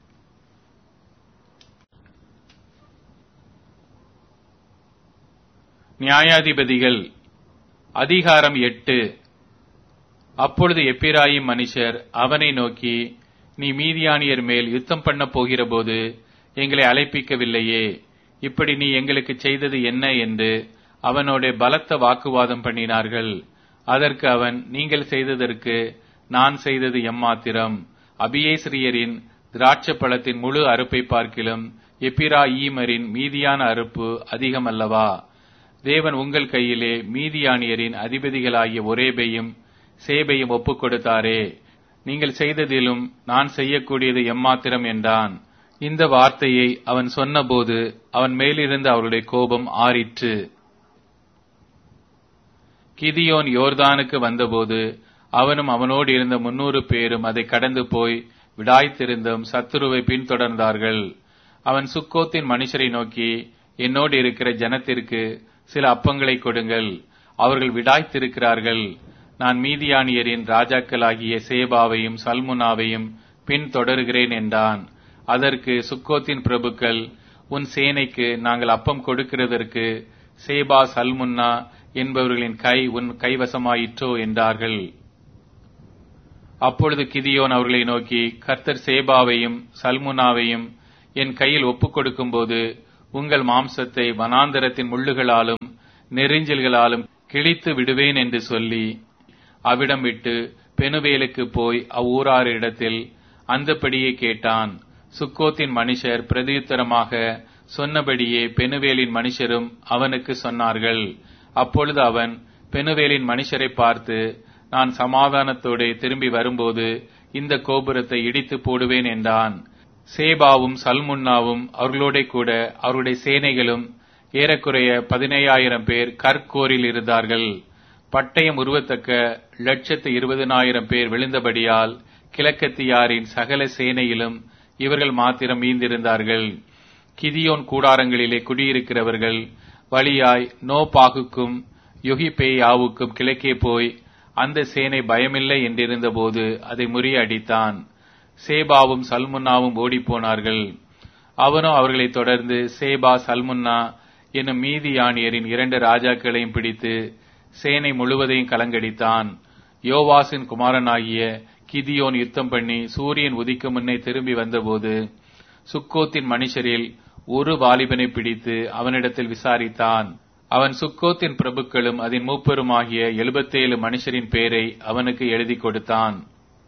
நியாயாதிபதிகள் அதிகாரம் எட்டு அப்பொழுது எப்பிராயிம் மனுஷர் அவனை நோக்கி நீ மீதியானியர் மேல் யுத்தம் பண்ண போகிறபோது எங்களை அழைப்பிக்கவில்லையே இப்படி நீ எங்களுக்கு செய்தது என்ன என்று அவனோட பலத்த வாக்குவாதம் பண்ணினார்கள் அதற்கு அவன் நீங்கள் செய்ததற்கு நான் செய்தது எம்மாத்திரம் அபியேஸ்ரியரின் திராட்சை பழத்தின் முழு அறுப்பை பார்க்கிலும் எப்பிரா ஈமரின் மீதியான அறுப்பு அதிகம் அல்லவா தேவன் உங்கள் கையிலே மீதியானியரின் அதிபதிகளாகிய ஒரேபையும் சேபையும் ஒப்புக் கொடுத்தாரே நீங்கள் செய்ததிலும் நான் செய்யக்கூடியது எம்மாத்திரம் என்றான் இந்த வார்த்தையை அவன் சொன்னபோது அவன் மேலிருந்து அவருடைய கோபம் ஆறிற்று கிதியோன் யோர்தானுக்கு வந்தபோது அவனும் அவனோடு இருந்த முன்னூறு பேரும் அதை கடந்து போய் விடாய்த்திருந்தும் சத்துருவை பின்தொடர்ந்தார்கள் அவன் சுக்கோத்தின் மனுஷரை நோக்கி என்னோடு இருக்கிற ஜனத்திற்கு சில அப்பங்களை கொடுங்கள் அவர்கள் விடாய்த்திருக்கிறார்கள் நான் மீதியானியரின் ராஜாக்களாகிய சேபாவையும் சல்முனாவையும் பின் தொடருகிறேன் என்றான் அதற்கு சுக்கோத்தின் பிரபுக்கள் உன் சேனைக்கு நாங்கள் அப்பம் கொடுக்கிறதற்கு சேபா சல்முன்னா என்பவர்களின் கை உன் கைவசமாயிற்றோ என்றார்கள் அப்பொழுது கிதியோன் அவர்களை நோக்கி கர்த்தர் சேபாவையும் சல்முனாவையும் என் கையில் ஒப்புக் கொடுக்கும்போது உங்கள் மாம்சத்தை வனாந்தரத்தின் முள்ளுகளாலும் நெறிஞ்சல்களாலும் கிழித்து விடுவேன் என்று சொல்லி அவிடம் விட்டு பெனுவேலுக்கு போய் அவ்வூராரிடத்தில் அந்தபடியே கேட்டான் சுக்கோத்தின் மனுஷர் பிரதியுத்தரமாக சொன்னபடியே பெனுவேலின் மனுஷரும் அவனுக்கு சொன்னார்கள் அப்பொழுது அவன் பெனுவேலின் மனுஷரை பார்த்து நான் சமாதானத்தோடு திரும்பி வரும்போது இந்த கோபுரத்தை இடித்து போடுவேன் என்றான் சேபாவும் சல்முன்னாவும் அவர்களோட கூட அவருடைய சேனைகளும் ஏறக்குறைய பதினேழாயிரம் பேர் கற்கோரில் இருந்தார்கள் பட்டயம் உருவத்தக்க லட்சத்து இருபதனாயிரம் பேர் விழுந்தபடியால் கிழக்கத்தியாரின் சகல சேனையிலும் இவர்கள் மாத்திரம் மீந்திருந்தார்கள் கிதியோன் கூடாரங்களிலே குடியிருக்கிறவர்கள் வழியாய் நோ பாகுக்கும் யுகிபேயாவுக்கும் கிழக்கே போய் அந்த சேனை பயமில்லை என்றிருந்தபோது அதை முறியடித்தான் சேபாவும் சல்முன்னாவும் ஓடிப்போனார்கள் அவனோ அவர்களைத் தொடர்ந்து சேபா சல்முன்னா என்னும் மீதியானியரின் இரண்டு ராஜாக்களையும் பிடித்து சேனை முழுவதையும் கலங்கடித்தான் யோவாசின் குமாரனாகிய கிதியோன் யுத்தம் பண்ணி சூரியன் உதிக்கும் முன்னே திரும்பி வந்தபோது சுக்கோத்தின் மனுஷரில் ஒரு வாலிபனை பிடித்து அவனிடத்தில் விசாரித்தான் அவன் சுக்கோத்தின் பிரபுக்களும் அதன் மூப்பருமாகிய எழுபத்தேழு மனுஷரின் பேரை அவனுக்கு எழுதி கொடுத்தான்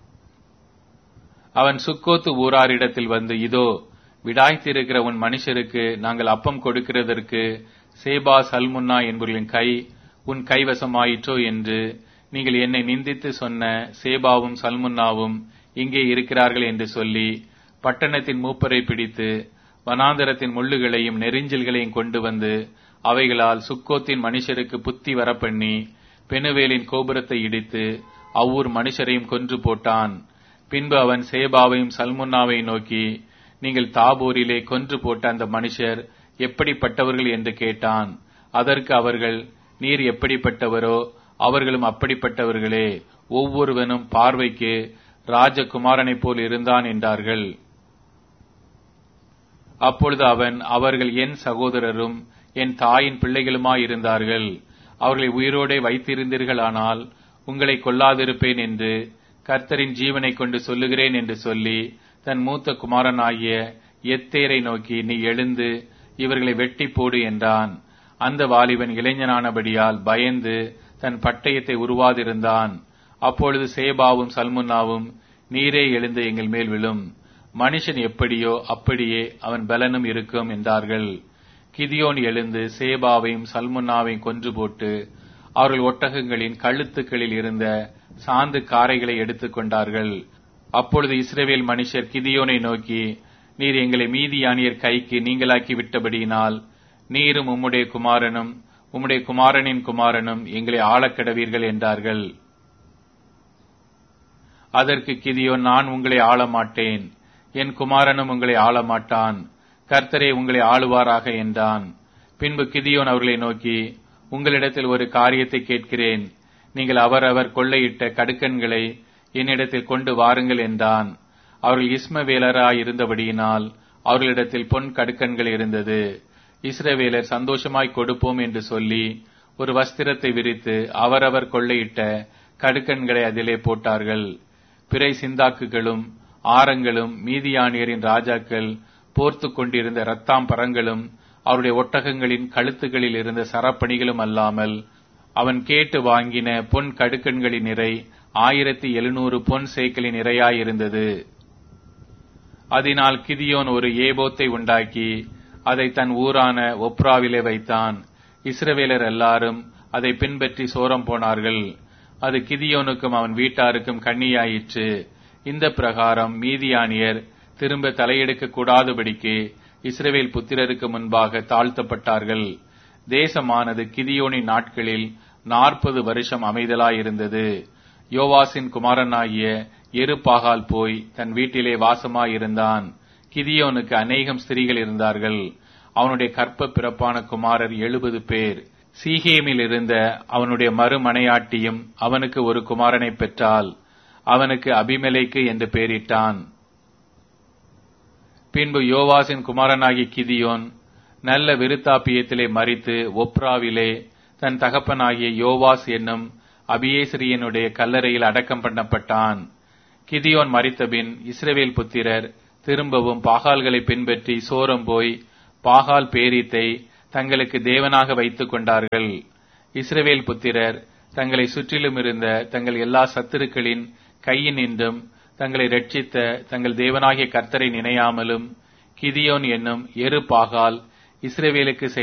அவன் சுக்கோத்து ஊராரிடத்தில் வந்து இதோ விடாய்த்திருக்கிற உன் மனுஷருக்கு நாங்கள் அப்பம் கொடுக்கிறதற்கு சேபா சல்முன்னா என்பவர்களின் கை உன் கைவசமாயிற்றோ என்று நீங்கள் என்னை நிந்தித்து சொன்ன சேபாவும் சல்முன்னாவும் இங்கே இருக்கிறார்கள் என்று சொல்லி பட்டணத்தின் மூப்பரை பிடித்து வனாந்தரத்தின் முள்ளுகளையும் நெறிஞ்சல்களையும் கொண்டு வந்து அவைகளால் சுக்கோத்தின் மனுஷருக்கு புத்தி வரப்பண்ணி பெனுவேலின் கோபுரத்தை இடித்து அவ்வூர் மனுஷரையும் கொன்று போட்டான் பின்பு அவன் சேபாவையும் சல்முன்னாவையும் நோக்கி நீங்கள் தாபூரிலே கொன்று போட்ட அந்த மனுஷர் எப்படிப்பட்டவர்கள் என்று கேட்டான் அதற்கு அவர்கள் நீர் எப்படிப்பட்டவரோ அவர்களும் அப்படிப்பட்டவர்களே ஒவ்வொருவனும் பார்வைக்கு ராஜகுமாரனைப் போல் இருந்தான் என்றார்கள் அப்பொழுது அவன் அவர்கள் என் சகோதரரும் என் தாயின் பிள்ளைகளுமாயிருந்தார்கள் அவர்களை உயிரோடே வைத்திருந்தீர்களானால் உங்களை கொல்லாதிருப்பேன் என்று கர்த்தரின் ஜீவனை கொண்டு சொல்லுகிறேன் என்று சொல்லி தன் மூத்த குமாரனாகிய எத்தேரை நோக்கி நீ எழுந்து இவர்களை வெட்டி போடு என்றான் அந்த வாலிபன் இளைஞனானபடியால் பயந்து தன் பட்டயத்தை உருவாதிருந்தான் அப்பொழுது சேபாவும் சல்முன்னாவும் நீரே எழுந்து எங்கள் மேல் விழும் மனுஷன் எப்படியோ அப்படியே அவன் பலனும் இருக்கும் என்றார்கள் கிதியோன் எழுந்து சேபாவையும் சல்முன்னாவையும் கொன்று போட்டு அவர்கள் ஒட்டகங்களின் கழுத்துக்களில் இருந்த சாந்து காரைகளை எடுத்துக் கொண்டார்கள் அப்பொழுது இஸ்ரேவேல் மனுஷர் கிதியோனை நோக்கி நீர் எங்களை மீதியானியர் கைக்கு நீங்களாக்கி விட்டபடியினால் நீரும் உம்முடைய குமாரனும் உம்முடைய குமாரனின் குமாரனும் எங்களை ஆளக்கடவீர்கள் என்றார்கள் அதற்கு கிதியோன் நான் உங்களை ஆள மாட்டேன் என் குமாரனும் உங்களை ஆள மாட்டான் கர்த்தரே உங்களை ஆளுவாராக என்றான் பின்பு கிதியோன் அவர்களை நோக்கி உங்களிடத்தில் ஒரு காரியத்தை கேட்கிறேன் நீங்கள் அவரவர் கொள்ளையிட்ட கடுக்கன்களை என்னிடத்தில் கொண்டு வாருங்கள் என்றான் அவர்கள் இஸ்மவேலராய் இருந்தபடியினால் அவர்களிடத்தில் பொன் கடுக்கன்கள் இருந்தது இஸ்ரவேலர் சந்தோஷமாய் கொடுப்போம் என்று சொல்லி ஒரு வஸ்திரத்தை விரித்து அவரவர் கொள்ளையிட்ட கடுக்கன்களை அதிலே போட்டார்கள் பிறை சிந்தாக்குகளும் ஆரங்களும் மீதியானியரின் ராஜாக்கள் போர்த்து கொண்டிருந்த ரத்தாம்பரங்களும் அவருடைய ஒட்டகங்களின் கழுத்துகளில் இருந்த சரப்பணிகளும் அல்லாமல் அவன் கேட்டு வாங்கின பொன் கடுக்கண்களின் நிறை ஆயிரத்தி எழுநூறு பொன் சேக்கலின் நிறையாயிருந்தது அதனால் கிதியோன் ஒரு ஏபோத்தை உண்டாக்கி அதை தன் ஊரான ஒப்ராவிலே வைத்தான் இஸ்ரவேலர் எல்லாரும் அதை பின்பற்றி சோரம் போனார்கள் அது கிதியோனுக்கும் அவன் வீட்டாருக்கும் கண்ணியாயிற்று இந்த பிரகாரம் மீதியானியர் திரும்ப தலையெடுக்க கூடாதபடிக்கு இஸ்ரவேல் புத்திரருக்கு முன்பாக தாழ்த்தப்பட்டார்கள் தேசமானது கிதியோனின் நாட்களில் நாற்பது வருஷம் அமைதலாயிருந்தது யோவாசின் குமாரனாகிய எருபாகால் போய் தன் வீட்டிலே வாசமாயிருந்தான் கிதியோனுக்கு அநேகம் ஸ்திரீகள் இருந்தார்கள் அவனுடைய கற்ப பிறப்பான குமாரர் எழுபது பேர் சீகேமில் இருந்த அவனுடைய மறுமனையாட்டியும் அவனுக்கு ஒரு குமாரனை பெற்றால் அவனுக்கு அபிமெலேக்கு என்று பெயரிட்டான் பின்பு யோவாசின் குமாரனாகி கிதியோன் நல்ல விருத்தாப்பியத்திலே மறித்து ஒப்ராவிலே தன் தகப்பனாகிய யோவாஸ் என்னும் அபியேசரியனுடைய கல்லறையில் அடக்கம் பண்ணப்பட்டான் கிதியோன் மறித்தபின் இஸ்ரவேல் புத்திரர் திரும்பவும் பாகால்களை பின்பற்றி சோரம் போய் பாகால் பேரித்தை தங்களுக்கு தேவனாக வைத்துக் கொண்டார்கள் இஸ்ரவேல் புத்திரர் தங்களை சுற்றிலும் இருந்த தங்கள் எல்லா சத்துருக்களின் கையினின்றும் தங்களை ரட்சித்த தங்கள் தேவனாகிய கர்த்தரை நினையாமலும் கிதியோன் என்னும் எரு பாகால் இஸ்ரவேலுக்கு